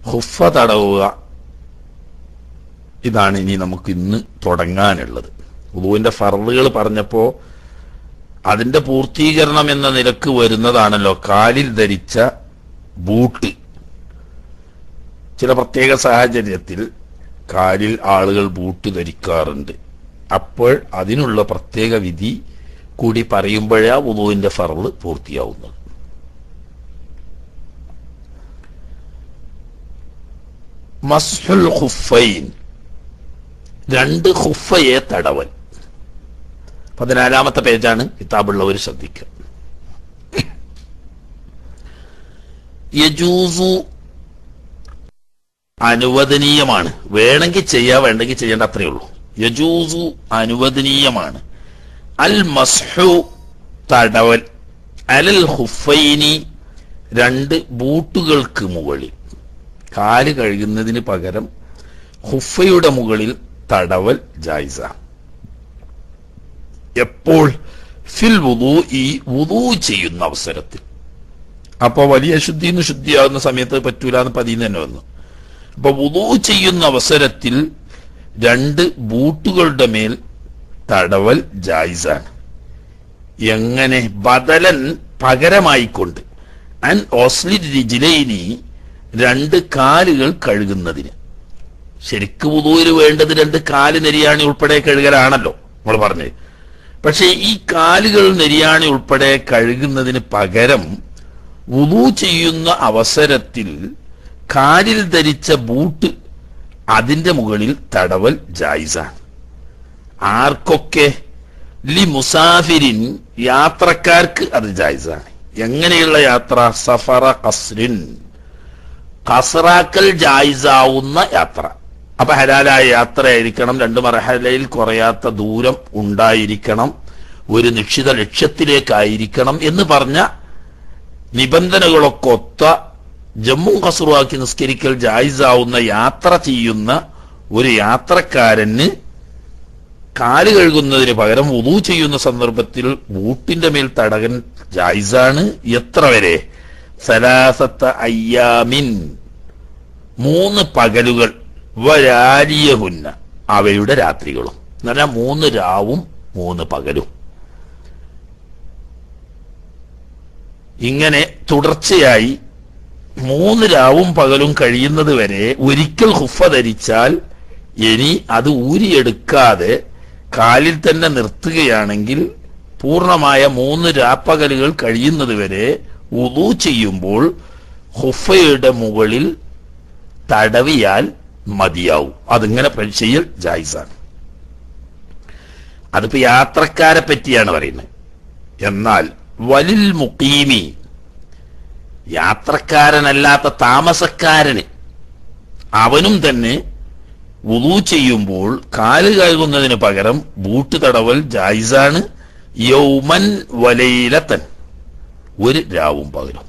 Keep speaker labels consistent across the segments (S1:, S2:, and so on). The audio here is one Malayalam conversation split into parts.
S1: ഹുഫ തടവുക ഇതാണ് ഇനി നമുക്ക് ഇന്ന് തുടങ്ങാനുള്ളത് ഉദുവിന്റെ ഫർദുകൾ പറഞ്ഞപ്പോ അതിന്റെ പൂർത്തീകരണം എന്ന നിലക്ക് വരുന്നതാണല്ലോ കാലിൽ ധരിച്ച ബൂട്ട് ചില പ്രത്യേക സാഹചര്യത്തിൽ കാലിൽ ആളുകൾ ബൂട്ട് ധരിക്കാറുണ്ട് അപ്പോൾ അതിനുള്ള പ്രത്യേക വിധി കൂടി പറയുമ്പോഴേ ആ ഉദുവിന്റെ ഫർദ് പൂർത്തിയാവുന്നത് മസ്ഹുൽ ഖുഫൈൻ രണ്ട് ഖുഫയെ തടവൽ പതിനാലാമത്തെ പേജാണ് കിതാബുള്ളവർ ശ്രദ്ധിക്കുക യജൂസു അനുവദനീയമാണ് വേണമെങ്കിൽ ചെയ്യാ വേണ്ടെങ്കിൽ ചെയ്യേണ്ട അത്രയേ ഉള്ളൂ യജൂസു അനുവദനീയമാണ് അൽ മസ്ഹു തടവൽ അലൽ ഹുഫൈനി രണ്ട് ബൂട്ടുകൾക്ക് മുകളിൽ കാല് കഴുകുന്നതിന് പകരം ഹുഫയുടെ മുകളിൽ തടവൽ ജായിസ എപ്പോൾ ഫിൽ വുദു ഈ വുദു ചെയ്യുന്ന അവസരത്തിൽ അപ്പൊ വലിയ ശുദ്ധി നിന്ന് ശുദ്ധിയാകുന്ന സമയത്ത് പറ്റൂല എന്ന് പതിന്ന് തന്നെ വന്നു അപ്പൊ വുദു ചെയ്യുന്ന അവസരത്തിൽ രണ്ട് ബൂട്ടുകളുടെ മേൽ തടവൽ ജായിസാണ് എങ്ങനെ ബദലൻ പകരമായിക്കൊണ്ട് അൻ ഓസ്ലി രിജിലൈനി രണ്ട് കാലുകൾ കഴുകുന്നതിന് ശരിക്കും ഉദൂര് വേണ്ടത് രണ്ട് കാല് നെരിയാണി ഉൾപ്പെടെ കഴുകലാണല്ലോ നമ്മൾ പറഞ്ഞത് പക്ഷേ ഈ കാലുകൾ നെരിയാണി ഉൾപ്പെടെ കഴുകുന്നതിന് പകരം ഉദു ചെയ്യുന്ന അവസരത്തിൽ കാലിൽ ധരിച്ച ബൂട്ട് അതിന്റെ മുകളിൽ തടവൽ ജായിസാണ് ആർക്കൊക്കെ ലി മുസാഫിരിൻ യാത്രക്കാർക്ക് അത് ജായിസാണ് എങ്ങനെയുള്ള യാത്ര സഫറ കസ്രിൻ കസറാക്കൽ ജായിസാവുന്ന യാത്ര അപ്പൊ ഹലാലായ യാത്രയായിരിക്കണം രണ്ട് മറഹലയിൽ കുറയാത്ത ദൂരം ഉണ്ടായിരിക്കണം ഒരു നിശ്ചിത ലക്ഷ്യത്തിലേക്കായിരിക്കണം എന്ന് പറഞ്ഞ നിബന്ധനകളൊക്കെ ഒത്ത ജമ്മു കസറുവാക്കി നിസ്കരിക്കൽ ജായിസാവുന്ന യാത്ര ചെയ്യുന്ന ഒരു യാത്രക്കാരന് കാല് കഴുകുന്നതിന് പകരം ഉദു ചെയ്യുന്ന സന്ദർഭത്തിൽ ബൂട്ടിന്റെ മേൽ തടകൻ ജായിസാണ് എത്ര വരെ സലാസത്ത അയ്യാമിൻ മൂന്ന് പകലുകൾ വരാലിയഹുന്ന അവയുടെ രാത്രികളും എന്ന് പറഞ്ഞാൽ മൂന്ന് രാവും മൂന്ന് പകലും ഇങ്ങനെ തുടർച്ചയായി മൂന്ന് രാവും പകലും കഴിയുന്നത് വരെ ഒരിക്കൽ ഹുഫ ധരിച്ചാൽ ഇനി അത് ഊരിയെടുക്കാതെ കാലിൽ തന്നെ നിർത്തുകയാണെങ്കിൽ പൂർണ്ണമായ മൂന്ന് രാപ്പകലുകൾ കഴിയുന്നത് വരെ ഉദു ചെയ്യുമ്പോൾ ഹുഫയുടെ മുകളിൽ തടവിയാൽ മതിയാവും അതിങ്ങനെ പ- ചെയ്യൽ ജായിസാണ് അതിപ്പോ യാത്രക്കാരെ പറ്റിയാണ് പറയുന്നത് എന്നാൽ വലിൽ മുക്കീമി യാത്രക്കാരനല്ലാത്ത താമസക്കാരന് അവനും തന്നെ വുളു ചെയ്യുമ്പോൾ കാല് കഴുകുന്നതിന് പകരം ബൂട്ട് തടവൽ ജായിസാണ് യൗമൻ വലയിലത്തൻ ഒരു രാവും പകലും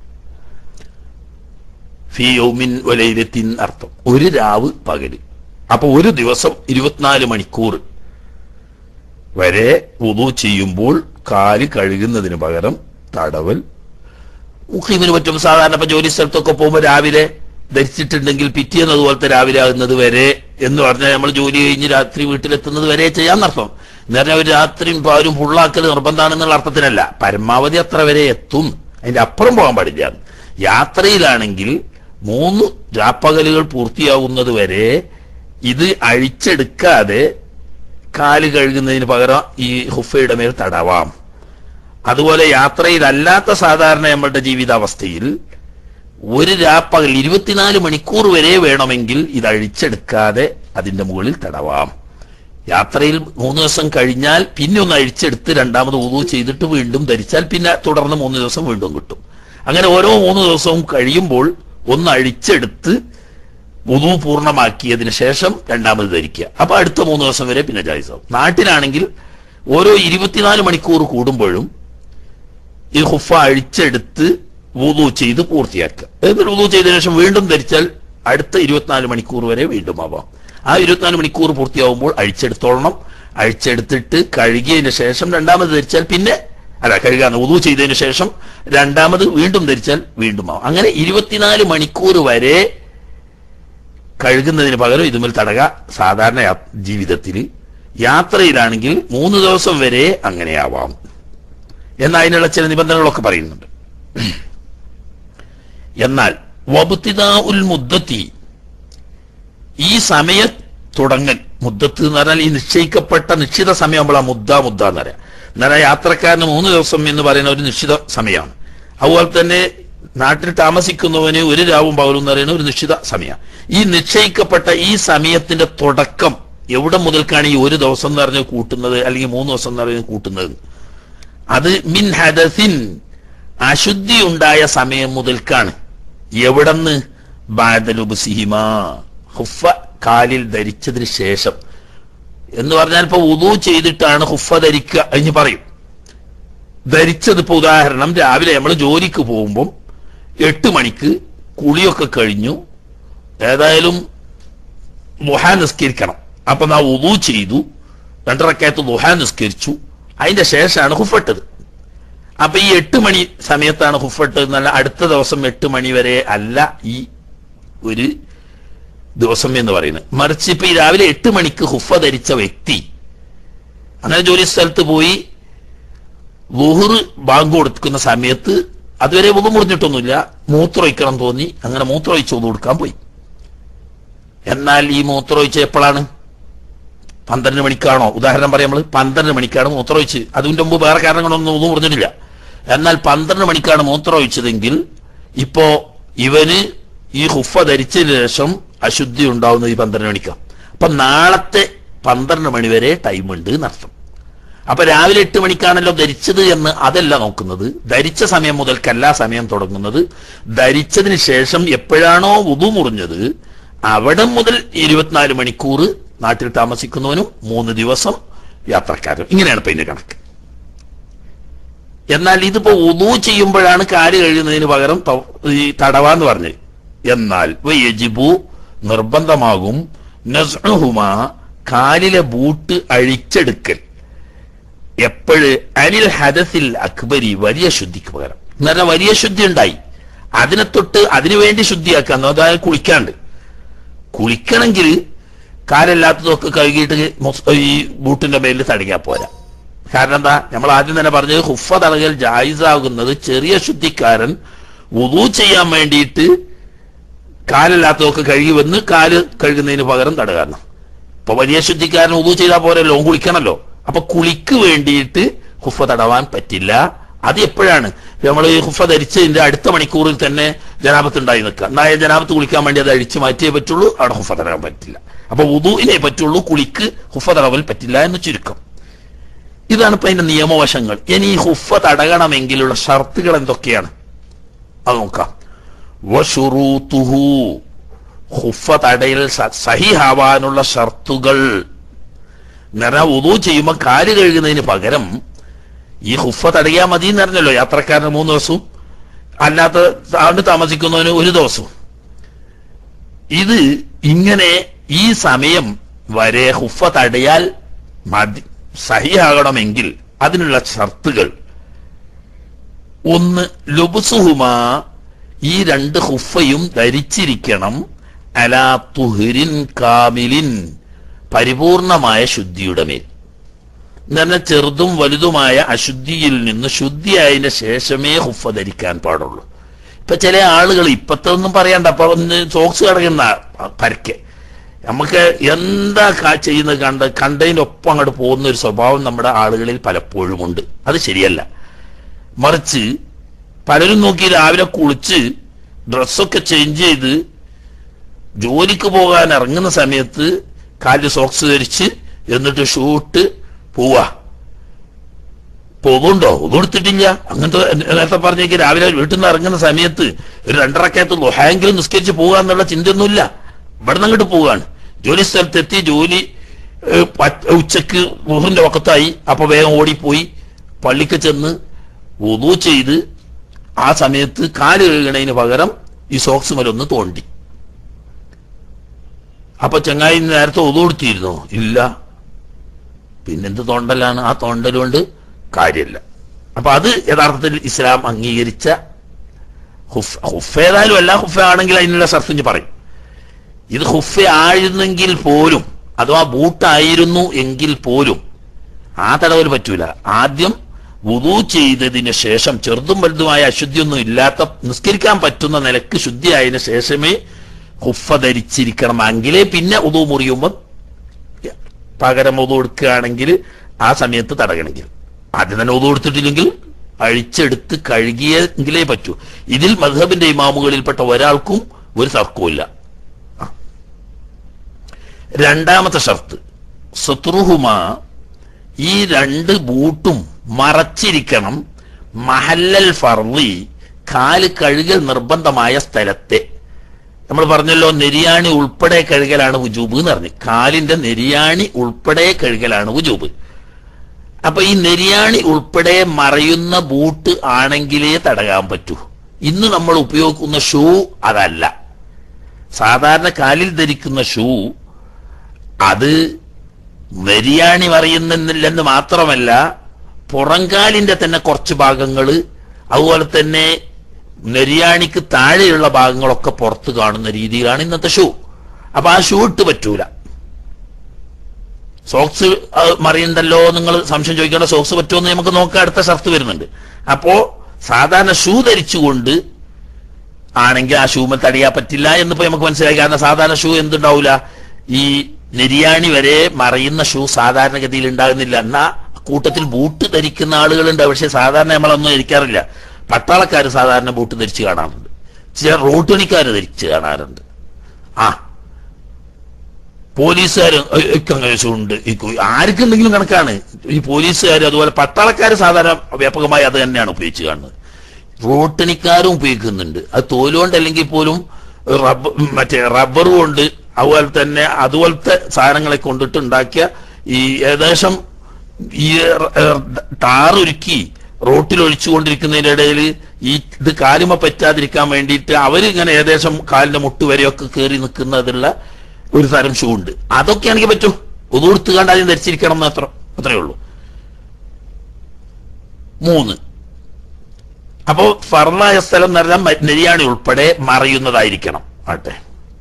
S1: ഫി യൗമിൻ വലയിലത്തിൻ അർത്ഥം ഒരു രാവ് പകല് അപ്പൊ ഒരു ദിവസം ഇരുപത്തിനാല് മണിക്കൂർ വരെ വുളു ചെയ്യുമ്പോൾ കാല് കഴുകുന്നതിന് പകരം തടവൽ മുഖീമിന് പറ്റും സാധാരണ ഇപ്പൊ ജോലി സ്ഥലത്തൊക്കെ പോകുമ്പോൾ രാവിലെ ധരിച്ചിട്ടുണ്ടെങ്കിൽ പിറ്റേന്ന് അതുപോലത്തെ രാവിലെ ആകുന്നത് വരെ എന്ന് പറഞ്ഞാൽ നമ്മൾ ജോലി കഴിഞ്ഞ് രാത്രി വീട്ടിലെത്തുന്നത് വരെ ചെയ്യാന്നർത്ഥം എന്ന് പറഞ്ഞാൽ ഒരു രാത്രിയും പാലും ഫുള്ളാക്കൽ നിർബന്ധമാണെന്നുള്ള അർത്ഥത്തിനല്ല പരമാവധി അത്ര വരെ എത്തും അതിന്റെ അപ്പുറം പോകാൻ പാടില്ല യാത്രയിലാണെങ്കിൽ മൂന്ന് രാപ്പകലുകൾ പൂർത്തിയാകുന്നത് വരെ ഇത് അഴിച്ചെടുക്കാതെ കാല് കഴുകുന്നതിന് പകരം ഈ ഹുഫയുടെ മേൽ തടവാം അതുപോലെ യാത്രയിലല്ലാത്ത സാധാരണ നമ്മളുടെ ജീവിതാവസ്ഥയിൽ ഒരു രാപ്പകൽ ഇരുപത്തിനാല് മണിക്കൂർ വരെ വേണമെങ്കിൽ ഇത് അഴിച്ചെടുക്കാതെ അതിന്റെ മുകളിൽ തടവാം യാത്രയിൽ മൂന്ന് ദിവസം കഴിഞ്ഞാൽ പിന്നെ ഒന്ന് അഴിച്ചെടുത്ത് രണ്ടാമത് ഊതു ചെയ്തിട്ട് വീണ്ടും ധരിച്ചാൽ പിന്നെ തുടർന്ന് മൂന്ന് ദിവസം വീണ്ടും കിട്ടും അങ്ങനെ ഓരോ മൂന്ന് ദിവസവും കഴിയുമ്പോൾ ഒന്ന് അഴിച്ചെടുത്ത് ഉതു പൂർണ്ണമാക്കിയതിന് ശേഷം രണ്ടാമത് ധരിക്കുക അപ്പൊ അടുത്ത മൂന്ന് ദിവസം വരെ പിന്നെ ജായിസാവും നാട്ടിലാണെങ്കിൽ ഓരോ ഇരുപത്തിനാല് മണിക്കൂർ കൂടുമ്പോഴും ഈ ഹുഫ അഴിച്ചെടുത്ത് വുതു ചെയ്ത് പൂർത്തിയാക്കുക എന്നിട്ട് വുതു ചെയ്തതിനു ശേഷം വീണ്ടും ധരിച്ചാൽ അടുത്ത ഇരുപത്തിനാല് മണിക്കൂർ വരെ വീണ്ടും ആവാം ആ ഇരുപത്തിനാല് മണിക്കൂർ പൂർത്തിയാവുമ്പോൾ അഴിച്ചെടുത്തോളണം അഴിച്ചെടുത്തിട്ട് കഴുകിയതിന് ശേഷം രണ്ടാമത് ധരിച്ചാൽ പിന്നെ അല്ല കഴുകാന്ന് ഉതു ചെയ്തതിന് ശേഷം രണ്ടാമത് വീണ്ടും ധരിച്ചാൽ വീണ്ടും ആവും അങ്ങനെ ഇരുപത്തിനാല് മണിക്കൂർ വരെ കഴുകുന്നതിന് പകരം ഇതുമേൽ തടക സാധാരണ യാ- ജീവിതത്തിൽ യാത്രയിലാണെങ്കിൽ മൂന്ന് ദിവസം വരെ അങ്ങനെയാവാം എന്നാൽ അതിനുള്ള ചില നിബന്ധനകളൊക്കെ പറയുന്നുണ്ട് എന്നാൽ വബുത്തിദാ ഉൽ മുദ്ദത്തി ഈ സമയ തുടങ്ങൽ മുദ്ദത്ത് എന്ന് പറഞ്ഞാൽ ഈ നിശ്ചയിക്കപ്പെട്ട നിശ്ചിത സമയമാകുമ്പോൾ ആ മുദ്ദ മുദ്ദ എന്ന് പറയാം എന്നാൽ യാത്രക്കാരന് മൂന്ന് ദിവസം എന്ന് പറയുന്ന ഒരു നിശ്ചിത സമയമാണ് അതുപോലെ തന്നെ നാട്ടിൽ താമസിക്കുന്നവന് ഒരു രാവും പകലും എന്ന് പറയുന്ന ഒരു നിശ്ചിത സമയം ഈ നിശ്ചയിക്കപ്പെട്ട ഈ സമയത്തിന്റെ തുടക്കം എവിടെ മുതൽക്കാണ് ഈ ഒരു ദിവസം എന്ന് പറഞ്ഞ് കൂട്ടുന്നത് അല്ലെങ്കിൽ മൂന്ന് ദിവസം എന്ന് പറഞ്ഞ് കൂട്ടുന്നത് അത് മിൻ ഹദസിൻ അശുദ്ധി ഉണ്ടായ സമയം മുതൽക്കാണ് എവിടെന്ന് ബാദലുബുസിഹിമ ഹുഫ കാലിൽ ധരിച്ചതിന് ശേഷം എന്ന് പറഞ്ഞാൽ ഇപ്പൊ ഉദു ചെയ്തിട്ടാണ് ഹുഫ ധരിക്കുക എന്ന് പറയും ധരിച്ചത് ഇപ്പൊ ഉദാഹരണം രാവിലെ നമ്മൾ ജോലിക്ക് പോകുമ്പം എട്ട് മണിക്ക് കുളിയൊക്കെ കഴിഞ്ഞു ഏതായാലും ദുഹാ നിസ്കരിക്കണം അപ്പൊ നാ ഉദു ചെയ്തു രണ്ടരക്കയത്ത് ദുഹാ നിസ്കരിച്ചു അതിന്റെ ശേഷമാണ് ഹുഫട്ടത് അപ്പൊ ഈ എട്ട് മണി സമയത്താണ് ഹുഫട്ട് എന്നല്ല അടുത്ത ദിവസം എട്ട് മണി വരെ അല്ല ഈ ഒരു ദിവസം എന്ന് പറയുന്നത് മറിച്ച് ഇപ്പൊ ഈ രാവിലെ എട്ട് മണിക്ക് ഹുഫ ധരിച്ച വ്യക്തി അങ്ങനെ ജോലി സ്ഥലത്ത് പോയി വുഹുറ് ബാങ്ക് കൊടുക്കുന്ന സമയത്ത് അതുവരെ ഒന്നും മുറിഞ്ഞിട്ടൊന്നുമില്ല മൂത്രമൊഴിക്കണം തോന്നി അങ്ങനെ മൂത്രമൊഴിച്ച് ഒന്നു കൊടുക്കാൻ പോയി എന്നാൽ ഈ മൂത്രമൊഴിച്ച് എപ്പോഴാണ് പന്ത്രണ്ട് മണിക്കാണോ ഉദാഹരണം പറയാം നമ്മൾ പന്ത്രണ്ട് മണിക്കാണ് മൂത്രമൊഴിച്ച് അതിന്റെ മുമ്പ് വേറെ കാരണങ്ങളൊന്നും ഒന്നും പറഞ്ഞിട്ടില്ല എന്നാൽ പന്ത്രണ്ട് മണിക്കാണ് മൂത്രമൊഴിച്ചതെങ്കിൽ ഇപ്പോ ഇവന് ഈ ഹുഫ ധരിച്ചതിന് ശേഷം അശുദ്ധി ഉണ്ടാവുന്നത് ഈ പന്ത്രണ്ട് മണിക്കാണ് അപ്പൊ നാളത്തെ പന്ത്രണ്ട് മണി വരെ ടൈം ഉണ്ട് എന്നർത്ഥം അപ്പൊ രാവിലെ എട്ട് മണിക്കാണല്ലോ ധരിച്ചത് എന്ന് അതല്ല നോക്കുന്നത് ധരിച്ച സമയം മുതൽക്കല്ല സമയം തുടങ്ങുന്നത് ധരിച്ചതിന് ശേഷം എപ്പോഴാണോ ഉതു മുറിഞ്ഞത് അവിടെ മുതൽ ഇരുപത്തിനാല് മണിക്കൂർ നാട്ടിൽ താമസിക്കുന്നവനും മൂന്ന് ദിവസം യാത്രക്കാരും ഇങ്ങനെയാണ് ഇപ്പൊ ഇതിന്റെ കണക്ക് എന്നാൽ ഇതിപ്പോ ഉദു ചെയ്യുമ്പോഴാണ് കാല് കഴിയുന്നതിന് പകരം ത- ഈ തടവാന്ന് പറഞ്ഞത് എന്നാൽ യജിബു നിർബന്ധമാകും നസ്ഉഹുമാ കാലിലെ ബൂട്ട് അഴിച്ചെടുക്കൽ എപ്പോഴ് അനിൽ ഹദസിൽ അക്ബരി വലിയ ശുദ്ധിക്ക് പകരം എന്ന് പറഞ്ഞാൽ വലിയ ശുദ്ധി ഉണ്ടായി അതിനെ തൊട്ട് അതിനു വേണ്ടി ശുദ്ധിയാക്കാൻ അതായത് കുളിക്കാണ്ട് കുളിക്കണമെങ്കിൽ കാലല്ലാത്തതൊക്കെ കഴുകിയിട്ട് മൊസ്- ഈ ബൂട്ടിന്റെ മേലിൽ തടങ്ങിയാൽ പോരാ കാരണം എന്താ നമ്മൾ ആദ്യം തന്നെ പറഞ്ഞത് ഹുഫ തടകൽ ജായിസാകുന്നത് ചെറിയ ശുദ്ധിക്കാരൻ വുദു ചെയ്യാൻ വേണ്ടിയിട്ട് കാലല്ലാത്തതൊക്കെ കഴുകി വന്ന് കാല് കഴുകുന്നതിന് പകരം തടകാരണം ഇപ്പൊ വലിയ ശുദ്ധിക്കാരൻ ഉദു ചെയ്താൽ പോരല്ലോ ഓൻ കുളിക്കണല്ലോ അപ്പൊ കുളിക്ക് വേണ്ടിയിട്ട് ഹുഫ തടവാൻ പറ്റില്ല അത് എപ്പോഴാണ് നമ്മൾ ഈ ഹുഫ ധരിച്ചതിന്റെ അടുത്ത മണിക്കൂറിൽ തന്നെ ജനാപത്ത് ഉണ്ടായി നിൽക്കുക എന്നായ ജനാപത്ത് കുളിക്കാൻ വേണ്ടി അത് അഴിച്ചു മാറ്റിയേ പറ്റുള്ളൂ അവിടെ ഹുഫ തടവാൻ പറ്റില്ല അപ്പൊ ഉദുവിനെ പറ്റുള്ളൂ കുളിക്ക് ഹുഫ തടവൽ പറ്റില്ല എന്ന് ചുരുക്കം ഇതാണ് ഇപ്പൊ അതിന്റെ നിയമവശങ്ങൾ ഇനി ഈ ഹുഫ തടകണമെങ്കിലുള്ള ഷർത്തുകൾ എന്തൊക്കെയാണ് അത് നോക്കാം വഷുറൂത്തുഹു ഹുഫ തടയിൽ സ- സഹിഹാവാനുള്ള ഷർത്തുകൾ നിറ ഉദു ചെയ്യുമ്പോൾ കാല് കഴുകുന്നതിന് പകരം ഈ ഹുഫ തടയാ മതി എന്ന് പറഞ്ഞല്ലോ യാത്രക്കാരന് മൂന്ന് ദിവസവും അല്ലാത്ത താണ്ട് താമസിക്കുന്നവന് ഒരു ദിവസവും ഇത് ഇങ്ങനെ ഈ സമയം വരെ ഹുഫ തടയാൽ മതി സഹിയാകണമെങ്കിൽ അതിനുള്ള ഷർത്തുകൾ ഒന്ന് ലുബുസുഹുമാ ഈ രണ്ട് ഹുഫയും ധരിച്ചിരിക്കണം അലാ തുഹരിൻ കാമിലിൻ പരിപൂർണമായ ശുദ്ധിയുടെ മേൽ എന്ന് പറഞ്ഞാൽ ചെറുതും വലുതുമായ അശുദ്ധിയിൽ നിന്ന് ശുദ്ധിയായതിനു ശേഷമേ ഹുഫ ധരിക്കാൻ പാടുള്ളൂ ഇപ്പൊ ചില ആളുകൾ ഇപ്പത്തെ ഒന്നും പറയണ്ട അപ്പൊ ഒന്ന് സോക്സ് കിടക്കുന്ന പരക്കെ നമുക്ക് എന്താ കാ- ചെയ്യുന്നത് കണ്ട് കണ്ടതിന്റെ ഒപ്പം അങ്ങോട്ട് പോകുന്ന ഒരു സ്വഭാവം നമ്മുടെ ആളുകളിൽ പലപ്പോഴും ഉണ്ട് അത് ശരിയല്ല മറിച്ച് പലരും നോക്കി രാവിലെ കുളിച്ച് ഡ്രസ്സൊക്കെ ചേഞ്ച് ചെയ്ത് ജോലിക്ക് പോകാൻ ഇറങ്ങുന്ന സമയത്ത് കാലിൽ സോക്സ് ധരിച്ച് എന്നിട്ട് ഷൂട്ട് പോവാ പോകുണ്ടോ ഒന്നും എടുത്തിട്ടില്ല അങ്ങനത്തെ നേരത്തെ പറഞ്ഞേക്ക് രാവിലെ വീട്ടിൽ നിന്ന് ഇറങ്ങുന്ന സമയത്ത് ഒരു രണ്ടരക്കകത്ത് ലൊഹായെങ്കിലും നിസ്കരിച്ച് പോകുക എന്നുള്ള ചിന്തയൊന്നുമില്ല ഇവിടെ നിന്ന് അങ്ങോട്ട് പോവുകയാണ് ജോലി സ്ഥലത്തെത്തി ജോലി ഏഹ്, പറ്റ്- ഉച്ചക്ക് ഊറിന്റെ വക്കത്തായി അപ്പൊ വേഗം ഓടിപ്പോയി പള്ളിക്ക് ചെന്ന് ഉദു ചെയ്ത് ആ സമയത്ത് കാല് കഴുകണതിന് പകരം ഈ സോക്സ് മേലൊന്ന് തോണ്ടി അപ്പൊ ചങ്ങായി നേരത്തെ ഉദു കൊടുത്തിരുന്നോ ഇല്ല പിന്നെന്ത് തോണ്ടലാണ് ആ തോണ്ടൽ കൊണ്ട് കാര്യമില്ല അപ്പൊ അത് യഥാർത്ഥത്തിൽ ഇസ്ലാം അംഗീകരിച്ച ഹുഫ് ഹുഫ് ഏതായാലും എല്ലാ ഹുഫ ആണെങ്കിൽ അതിനുള്ള സർഫിഞ്ഞ് പറയും ഇത് ഹുഫ ആയിരുന്നെങ്കിൽ പോലും അഥവാ ബൂട്ടായിരുന്നു എങ്കിൽ പോലും ആ തടവൽ പറ്റൂല ആദ്യം വുതു ചെയ്തതിന് ശേഷം ചെറുതും വലുതുമായ അശുദ്ധിയൊന്നും ഇല്ലാത്ത നിസ്കരിക്കാൻ പറ്റുന്ന നിലക്ക് ശുദ്ധിയായതിനു ശേഷമേ ഹുഫ ധരിച്ചിരിക്കണം എങ്കിലേ പിന്നെ ഉതു മുറിയുമ്പോൾ പകരം ഉതു എടുക്കുകയാണെങ്കിൽ ആ സമയത്ത് തടകണമെങ്കിൽ ആദ്യം തന്നെ ഉതു എടുത്തിട്ടില്ലെങ്കിൽ അഴിച്ചെടുത്ത് കഴുകിയെങ്കിലേ പറ്റൂ ഇതിൽ മധബിന്റെ ഇമാമുകളിൽപ്പെട്ട ഒരാൾക്കും ഒരു തർക്കവും ആ. രണ്ടാമത്തെ ഷർത്ത് സത്രുഹുമ ഈ രണ്ട് ബൂട്ടും മറച്ചിരിക്കണം മഹല്ലൽ ഫർലി കാല് കഴുകൽ നിർബന്ധമായ സ്ഥലത്തെ നമ്മൾ പറഞ്ഞല്ലോ നെരിയാണി ഉൾപ്പെടെ കഴുകലാണ് ഉജൂബ് എന്ന് പറഞ്ഞു കാലിന്റെ നെരിയാണി ഉൾപ്പെടെ കഴുകലാണ് ഉജൂബ് അപ്പൊ ഈ നെരിയാണി ഉൾപ്പെടെ മറയുന്ന ബൂട്ട് ആണെങ്കിലേ തടയാൻ പറ്റൂ ഇന്ന് നമ്മൾ ഉപയോഗിക്കുന്ന ഷൂ അതല്ല സാധാരണ കാലിൽ ധരിക്കുന്ന ഷൂ അത് നെരിയാണി മറിയുന്നില്ലെന്ന് മാത്രമല്ല പുറംകാലിന്റെ തന്നെ കുറച്ച് ഭാഗങ്ങള് അതുപോലെ തന്നെ നെരിയാണിക്ക് താഴെയുള്ള ഭാഗങ്ങളൊക്കെ പുറത്ത് കാണുന്ന രീതിയിലാണ് ഇന്നത്തെ ഷൂ അപ്പൊ ആ ഷൂ ഇട്ട് പറ്റൂല സോക്സ് അത് മറിയണ്ടല്ലോ നിങ്ങൾ സംശയം ചോദിക്കേണ്ട സോക്സ് പറ്റുമെന്ന് നമുക്ക് നോക്കാം അടുത്ത ഷർത്ത് വരുന്നുണ്ട് അപ്പോ സാധാരണ ഷൂ ധരിച്ചുകൊണ്ട് ആണെങ്കിൽ ആ ഷൂമ തടയാൻ പറ്റില്ല എന്നിപ്പോ നമുക്ക് മനസ്സിലായി കാരണം സാധാരണ ഷൂ എന്തുണ്ടാവില്ല ഈ നെരിയാണി വരെ മറയുന്ന ഷൂ സാധാരണഗതിയിൽ ഉണ്ടാകുന്നില്ല എന്നാ കൂട്ടത്തിൽ ബൂട്ട് ധരിക്കുന്ന ആളുകളുണ്ട് പക്ഷെ സാധാരണ നമ്മളൊന്നും ധരിക്കാറില്ല പട്ടാളക്കാർ സാധാരണ ബൂട്ട് ധരിച്ച് കാണാറുണ്ട് ചില റോഡ് പണിക്കാർ ധരിച്ച് കാണാറുണ്ട് ആ പോലീസുകാർ അങ്ങനെ ഷൂ ഉണ്ട് ഈ കു- ആർക്കുണ്ടെങ്കിലും കണക്കാണ് ഈ പോലീസുകാർ അതുപോലെ പട്ടാളക്കാർ സാധാരണ വ്യാപകമായി അത് തന്നെയാണ് ഉപയോഗിച്ച് കാണുന്നത് റോട്ടണിക്കാരും ഉപയോഗിക്കുന്നുണ്ട് അത് തോലുകൊണ്ട് അല്ലെങ്കിൽ പോലും റബ്ബർ മറ്റേ റബ്ബർ കൊണ്ട് അതുപോലെ തന്നെ അതുപോലത്തെ സാധനങ്ങളെ കൊണ്ടിട്ട് ഉണ്ടാക്കിയ ഈ ഏകദേശം ഈ ടാറൊരുക്കി റോട്ടിൽ ഒഴിച്ചുകൊണ്ടിരിക്കുന്നതിന്റെ ഇടയിൽ ഈ ഇത് കാലുമ പറ്റാതിരിക്കാൻ വേണ്ടിയിട്ട് അവര് ഇങ്ങനെ ഏകദേശം കാലിന്റെ മുട്ട് വരെയൊക്കെ കയറി നിൽക്കുന്നതിലുള്ള ഒരു തരം ഷൂ ഉണ്ട് അതൊക്കെ ആണെങ്കിൽ പറ്റൂ ഒതുകൊടുത്ത് കണ്ട് ആദ്യം ധരിച്ചിരിക്കണം എന്ന് അത്ര അത്രേ ഉള്ളൂ മൂന്ന് അപ്പോ ഫർലായ സ്ഥലം എന്ന് പറഞ്ഞാൽ മ- നെരിയാണി ഉൾപ്പെടെ മറയുന്നതായിരിക്കണം ആട്ടെ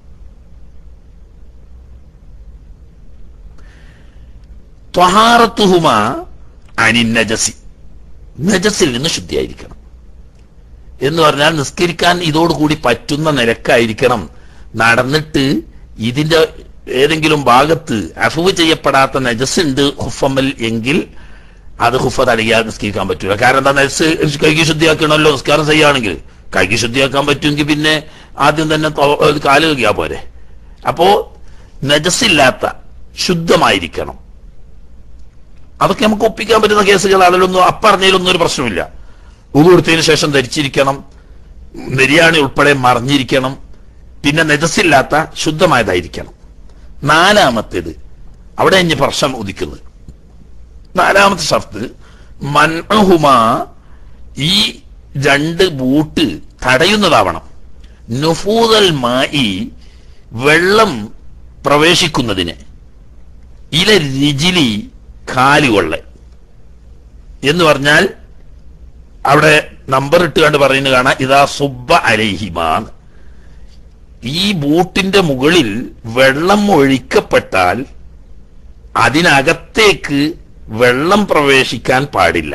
S1: ത്വഹാറത്തുഹുമ അനി നജസി നജസിൽ നിന്ന് ശുദ്ധിയായിരിക്കണം എന്ന് പറഞ്ഞാൽ നിസ്കരിക്കാൻ ഇതോടുകൂടി പറ്റുന്ന നിലക്കായിരിക്കണം നടന്നിട്ട് ഇതിന്റെ ഏതെങ്കിലും ഭാഗത്ത് അഫുവ് ചെയ്യപ്പെടാത്ത നജസ് ഉണ്ട് ഹുഫമ്മൽ എങ്കിൽ അത് ഹുഫ തടയാതെ നിസ്കരിക്കാൻ പറ്റൂല കാരണം എന്താ നജസ് കൈകി ശുദ്ധിയാക്കണമല്ലോ നിസ്കാരം ചെയ്യുകയാണെങ്കിൽ കൈകി ശുദ്ധിയാക്കാൻ പറ്റുമെങ്കിൽ പിന്നെ ആദ്യം തന്നെ തൊ- ഏ, കാല് കഴുകിയാ പോരെ അപ്പോ നജസില്ലാത്ത ശുദ്ധമായിരിക്കണം അതൊക്കെ നമുക്ക് ഒപ്പിക്കാൻ പറ്റുന്ന കേസുകൾ അതിലൊന്നും അപ്പറഞ്ഞതിലൊന്നും ഒരു പ്രശ്നമില്ല ഉടുത്തതിന് ശേഷം ധരിച്ചിരിക്കണം നെരിയാണി ഉൾപ്പെടെ മറിഞ്ഞിരിക്കണം പിന്നെ നെജസില്ലാത്ത ശുദ്ധമായതായിരിക്കണം നാലാമത്തേത് അവിടെ ഇനി പ്രശ്നം ഉദിക്കുന്നത് നാലാമത്തെ ഷർത്ത് മൻഹുമ ഈ രണ്ട് ബൂട്ട് തടയുന്നതാവണം നുഫൂദൽ മായി വെള്ളം പ്രവേശിക്കുന്നതിന് ഇല രിജിലി കാലുകൊള്ള എന്ന് പറഞ്ഞാൽ അവിടെ നമ്പർ ഇട്ടുകൊണ്ട് പറയുന്നത് കാണാം ഇതാ സുബ്ബ അലൈഹിമാൻ ഈ ബൂട്ടിന്റെ മുകളിൽ വെള്ളം ഒഴിക്കപ്പെട്ടാൽ അതിനകത്തേക്ക് വെള്ളം പ്രവേശിക്കാൻ പാടില്ല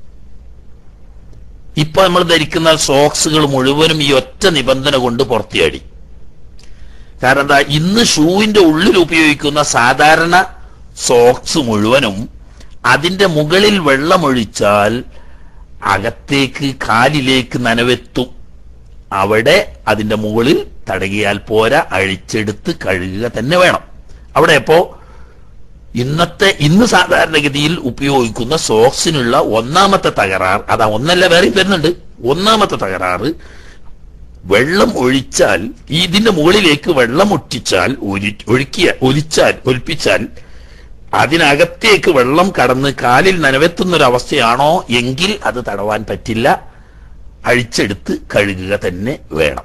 S1: ഇപ്പൊ നമ്മൾ ധരിക്കുന്ന സോക്സുകൾ മുഴുവനും ഈ ഒറ്റ നിബന്ധന കൊണ്ട് പുറത്തിയാടി കാരണം എന്താ ഇന്ന് ഷൂവിന്റെ ഉള്ളിൽ ഉപയോഗിക്കുന്ന സാധാരണ സോക്സ് മുഴുവനും അതിന്റെ മുകളിൽ വെള്ളമൊഴിച്ചാൽ അകത്തേക്ക് കാലിലേക്ക് നനവെത്തും അവിടെ അതിന്റെ മുകളിൽ തടകിയാൽ പോരാ അഴിച്ചെടുത്ത് കഴുകുക തന്നെ വേണം അവിടെ ഇപ്പോ ഇന്നത്തെ ഇന്ന് സാധാരണഗതിയിൽ ഉപയോഗിക്കുന്ന സോക്സിനുള്ള ഒന്നാമത്തെ തകരാർ അതാ ഒന്നല്ല വേറെയും വരുന്നുണ്ട് ഒന്നാമത്തെ തകരാറ് വെള്ളം ഒഴിച്ചാൽ ഇതിന്റെ മുകളിലേക്ക് വെള്ളം ഒറ്റിച്ചാൽ ഒലി- ഒഴുക്കിയ ഒലിച്ചാൽ ഒലിപ്പിച്ചാൽ അതിനകത്തേക്ക് വെള്ളം കടന്ന് കാലിൽ നനവെത്തുന്ന ഒരു അവസ്ഥയാണോ എങ്കിൽ അത് തടവാൻ പറ്റില്ല അഴിച്ചെടുത്ത് കഴുകുക തന്നെ വേണം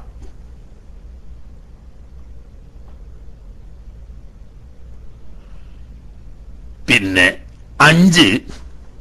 S1: പിന്നെ അഞ്ച്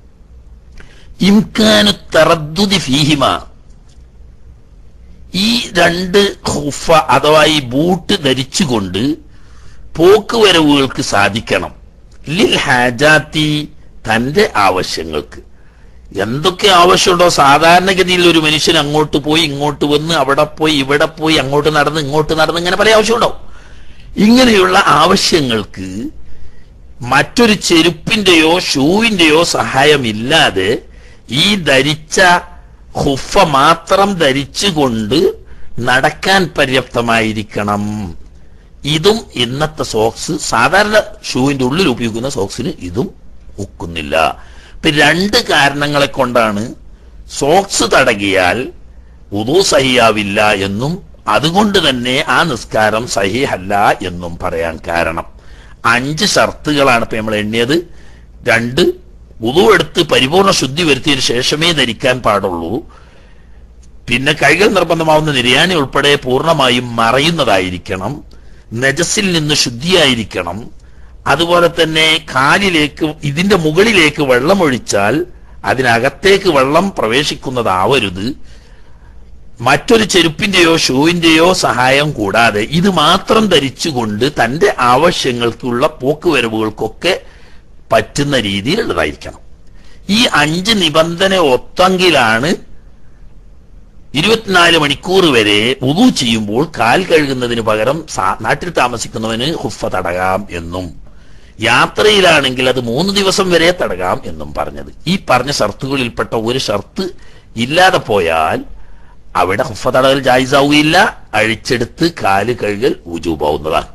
S1: ഇംകാനു തറദ്ദുതി ഫീഹിമ ഈ രണ്ട് ഹുഫ അഥവാ ഈ ബൂട്ട് ധരിച്ചുകൊണ്ട് പോക്കുവരവുകൾക്ക് സാധിക്കണം ലിൽ ഹാജാത്തി തന്റെ ആവശ്യങ്ങൾക്ക് എന്തൊക്കെ ആവശ്യമുണ്ടോ സാധാരണഗതിയിൽ ഒരു മനുഷ്യൻ അങ്ങോട്ട് പോയി ഇങ്ങോട്ട് വന്ന് അവിടെ പോയി ഇവിടെ പോയി അങ്ങോട്ട് നടന്ന് ഇങ്ങോട്ട് നടന്ന് ഇങ്ങനെ പല ആവശ്യമുണ്ടാവും ഇങ്ങനെയുള്ള ആവശ്യങ്ങൾക്ക് മറ്റൊരു ചെരുപ്പിന്റെയോ ഷൂവിന്റെയോ സഹായമില്ലാതെ ഈ ധരിച്ച ഹുഫ മാത്രം ധരിച്ചുകൊണ്ട് നടക്കാൻ പര്യാപ്തമായിരിക്കണം ഇതും ഇന്നത്തെ സോക്സ് സാധാരണ ഷൂവിന്റെ ഉള്ളിൽ ഉപയോഗിക്കുന്ന സോക്സിന് ഇതും ഒക്കുന്നില്ല ഇപ്പൊ രണ്ട് കാരണങ്ങളെ കൊണ്ടാണ് സോക്സ് തടകിയാൽ ഉദു സഹിയാവില്ല എന്നും അതുകൊണ്ട് തന്നെ ആ നിസ്കാരം സഹിഹല്ല എന്നും പറയാൻ കാരണം അഞ്ച് ഷർത്തുകളാണ് ഇപ്പൊ നമ്മൾ എണ്ണിയത് രണ്ട് ഉദു എടുത്ത് പരിപൂർണ ശുദ്ധി വരുത്തിയതിനു ശേഷമേ ധരിക്കാൻ പാടുള്ളൂ പിന്നെ കൈകൾ നിർബന്ധമാവുന്ന നിര്യാണി ഉൾപ്പെടെ പൂർണ്ണമായും മറയുന്നതായിരിക്കണം നജസിൽ നിന്ന് ശുദ്ധിയായിരിക്കണം അതുപോലെ തന്നെ കാലിലേക്ക് ഇതിന്റെ മുകളിലേക്ക് വെള്ളം ഒഴിച്ചാൽ അതിനകത്തേക്ക് വെള്ളം പ്രവേശിക്കുന്നതാവരുത് മറ്റൊരു ചെരുപ്പിന്റെയോ ഷൂവിന്റെയോ സഹായം കൂടാതെ ഇത് മാത്രം ധരിച്ചുകൊണ്ട് തന്റെ ആവശ്യങ്ങൾക്കുള്ള പോക്കുവരവുകൾക്കൊക്കെ പറ്റുന്ന രീതിയിലുള്ളതായിരിക്കണം ഈ അഞ്ച് നിബന്ധന ഒത്തെങ്കിലാണ് ഇരുപത്തിനാല് മണിക്കൂർ വരെ ഉദു ചെയ്യുമ്പോൾ കാൽ കഴുകുന്നതിന് പകരം സാ- നാട്ടിൽ താമസിക്കുന്നവന് ഹുഫ തടകാം എന്നും യാത്രയിലാണെങ്കിൽ അത് മൂന്ന് ദിവസം വരെ തടകാം എന്നും പറഞ്ഞത് ഈ പറഞ്ഞ ഷർത്തുകളിൽപ്പെട്ട ഒരു ഷർത്ത് ഇല്ലാതെ പോയാൽ അവിടെ ഹുഫ തടകൽ ജായിസാവുകയില്ല അഴിച്ചെടുത്ത് കാല് കഴുകൽ ഉജൂബാവുന്നതാണ്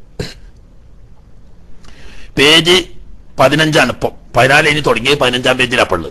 S1: പേജ് പതിനഞ്ചാണ് ഇപ്പം പതിനാല് ഇനി തുടങ്ങിയത് പതിനഞ്ചാം പേജിലപ്പുള്ളത്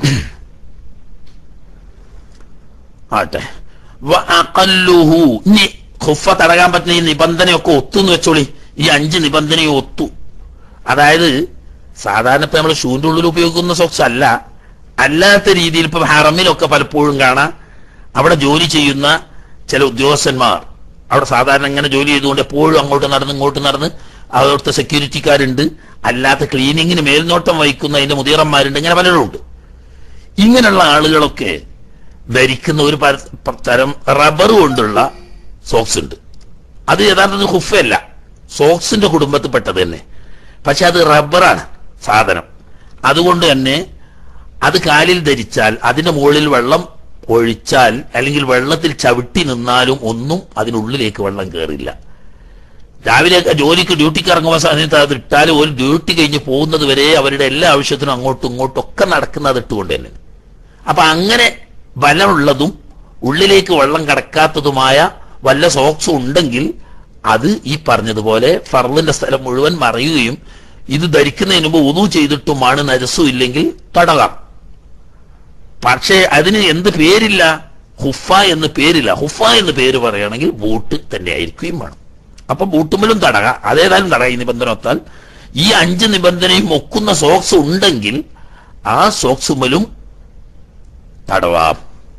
S1: ആട്ടെ വ അഖല്ലുഹു. ഇനി ഖുഫ തടകാൻ പറ്റുന്ന ഈ നിബന്ധനയൊക്കെ ഒത്തുന്ന് വെച്ചോളി ഈ അഞ്ച് നിബന്ധനയും ഒത്തു അതായത് സാധാരണ ഇപ്പൊ നമ്മൾ ഷൂവിന്റെ ഉള്ളിൽ ഉപയോഗിക്കുന്ന സോക്സ് അല്ല അല്ലാത്ത രീതിയിൽ ഇപ്പൊ ഹറമിലൊക്കെ പലപ്പോഴും കാണാം അവിടെ ജോലി ചെയ്യുന്ന ചില ഉദ്യോഗസ്ഥന്മാർ അവിടെ സാധാരണ ഇങ്ങനെ ജോലി ചെയ്തുകൊണ്ട് എപ്പോഴും അങ്ങോട്ട് നടന്ന് ഇങ്ങോട്ട് നടന്ന് അവിടുത്തെ സെക്യൂരിറ്റിക്കാരുണ്ട് അല്ലാത്ത ക്ലീനിങ്ങിന് മേൽനോട്ടം വഹിക്കുന്ന അതിന്റെ മുതിയറന്മാരുണ്ട് ഇങ്ങനെ പലരും ഉണ്ട് ഇങ്ങനെയുള്ള ആളുകളൊക്കെ ധരിക്കുന്ന ഒരു പര- പ- തരം റബ്ബർ കൊണ്ടുള്ള സോക്സ് ഉണ്ട് അത് യഥാർത്ഥത്തിൽ ഹുഫല്ല സോക്സിന്റെ കുടുംബത്തിൽപ്പെട്ടത് തന്നെ പക്ഷെ അത് റബ്ബറാണ് സാധനം അതുകൊണ്ട് തന്നെ അത് കാലിൽ ധരിച്ചാൽ അതിന്റെ മുകളിൽ വെള്ളം ഒഴിച്ചാൽ അല്ലെങ്കിൽ വെള്ളത്തിൽ ചവിട്ടി നിന്നാലും ഒന്നും അതിനുള്ളിലേക്ക് വെള്ളം കയറില്ല രാവിലെ ജോലിക്ക് ഡ്യൂട്ടിക്ക് ഇറങ്ങുന്ന സമയത്ത് അത് ഇട്ടാലും ഒരു ഡ്യൂട്ടി കഴിഞ്ഞ് പോകുന്നത് വരെ അവരുടെ എല്ലാ ആവശ്യത്തിനും അങ്ങോട്ടും ഇങ്ങോട്ടും ഒക്കെ നടക്കുന്നത് ഇട്ടുകൊണ്ട് തന്നെ അപ്പൊ അങ്ങനെ ബലമുള്ളതും ഉള്ളിലേക്ക് വെള്ളം കടക്കാത്തതുമായ വല്ല സോക്സും ഉണ്ടെങ്കിൽ അത് ഈ പറഞ്ഞതുപോലെ ഫർലിന്റെ സ്ഥലം മുഴുവൻ മറയുകയും ഇത് ധരിക്കുന്നതിന് മുമ്പ് ഉതു ചെയ്തിട്ടുമാണ് നരസും ഇല്ലെങ്കിൽ തടകാം പക്ഷേ അതിന് എന്ത് പേരില്ല ഹുഫ എന്ന് പേരില്ല ഹുഫ എന്ന് പേര് പറയുകയാണെങ്കിൽ ബൂട്ട് തന്നെ ആയിരിക്കുകയും വേണം അപ്പൊ ബൂട്ടുമലും തടക അതേതായാലും തടക ഈ നിബന്ധന ഒത്താൽ ഈ അഞ്ച് നിബന്ധനയും ഒക്കുന്ന സോക്സ് ഉണ്ടെങ്കിൽ ആ സോക്സുമലും തടവാം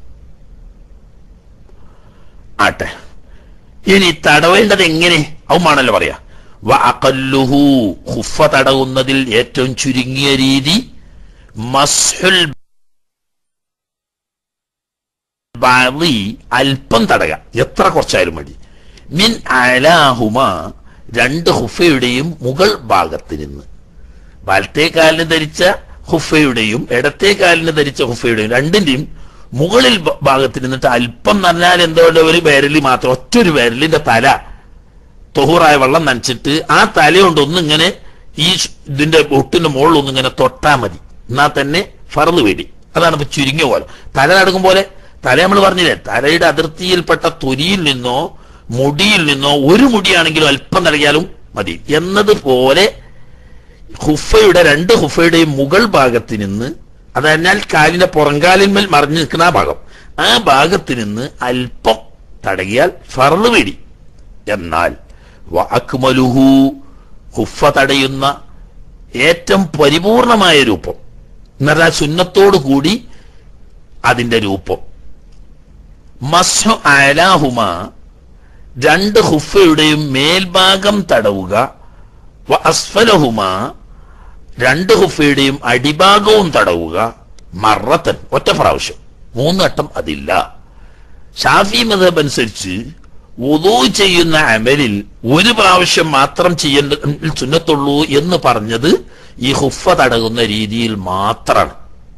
S1: ആട്ടെ ഇനി തടവേണ്ടത് എങ്ങനെ അവമാണല്ലോ പറയാ വ അഖല്ലുഹു ഹുഫ തടവുന്നതിൽ ഏറ്റവും ചുരുങ്ങിയ രീതി മസ്ഹുൽ ബാലി അല്പം തടക എത്ര കുറച്ചായാലും മതി മിൻ അലാഹുമ രണ്ട് ഹുഫയുടെയും മുകൾ ഭാഗത്ത് നിന്ന് വലത്തേ കാലിന് ധരിച്ച ഹുഫയുടെയും ഇടത്തേ കാലിന് ധരിച്ച ഹുഫയുടെയും രണ്ടിന്റെയും മുകളിൽ ഭ- ഭാഗത്ത് നിന്നിട്ട് അല്പം നനഞ്ഞാൽ എന്തോ ഒരു വിരലി മാത്രം ഒറ്റൊരു വിരലിന്റെ തല തൊഹൂറായ വെള്ളം നനച്ചിട്ട് ആ തലയുണ്ട് ഒന്നിങ്ങനെ ഈ ഷ്- ഇതിന്റെ ഒട്ടിന്റെ മുകളിൽ ഒന്നിങ്ങനെ തൊട്ടാ മതി എന്നാ തന്നെ ഫറന്ന് വേടി അതാണ് ഇപ്പൊ ചുരുങ്ങിയ പോലെ തല നടക്കും പോലെ തല നമ്മൾ പറഞ്ഞില്ലേ തലയുടെ അതിർത്തിയിൽപ്പെട്ട തൊലിയിൽ നിന്നോ മുടിയിൽ നിന്നോ ഒരു മുടിയാണെങ്കിലും അല്പം തടകിയാലും മതി എന്നതുപോലെ ഹുഫയുടെ രണ്ട് ഹുഫയുടെയും മുകൾ ഭാഗത്ത് നിന്ന് അതന്നാൽ കാലിന്റെ പുറങ്കാലിന്മേൽ മറിഞ്ഞു നിൽക്കുന്ന ആ ഭാഗം ആ ഭാഗത്ത് നിന്ന് അല്പം തടകിയാൽ ഫറന്ന് വേടി എന്നാൽ വ അക്മലുഹു ഹുഫ തടയുന്ന ഏറ്റവും പരിപൂർണമായ രൂപം എന്ന് പറഞ്ഞാൽ സുന്നത്തോടു കൂടി അതിന്റെ രൂപം മസ്ഹു അലാഹുമ രണ്ട് ഹുഫയുടെയും മേൽഭാഗം തടവുക വ അസ്ഫലഹുമ രണ്ട് ഹുഫയുടെയും അടിഭാഗവും തടവുക മറത്തൻ ഒറ്റ പ്രാവശ്യം മൂന്ന് വട്ടം അതില്ല ഷാഫി മതബ് അനുസരിച്ച് ഉദു ചെയ്യുന്ന അമലിൽ ഒരു പ്രാവശ്യം മാത്രം ചെയ്യേണ്ട സുന്നത്തുള്ളൂ എന്ന് പറഞ്ഞത് ഈ ഹുഫ തടകുന്ന രീതിയിൽ മാത്രമാണ്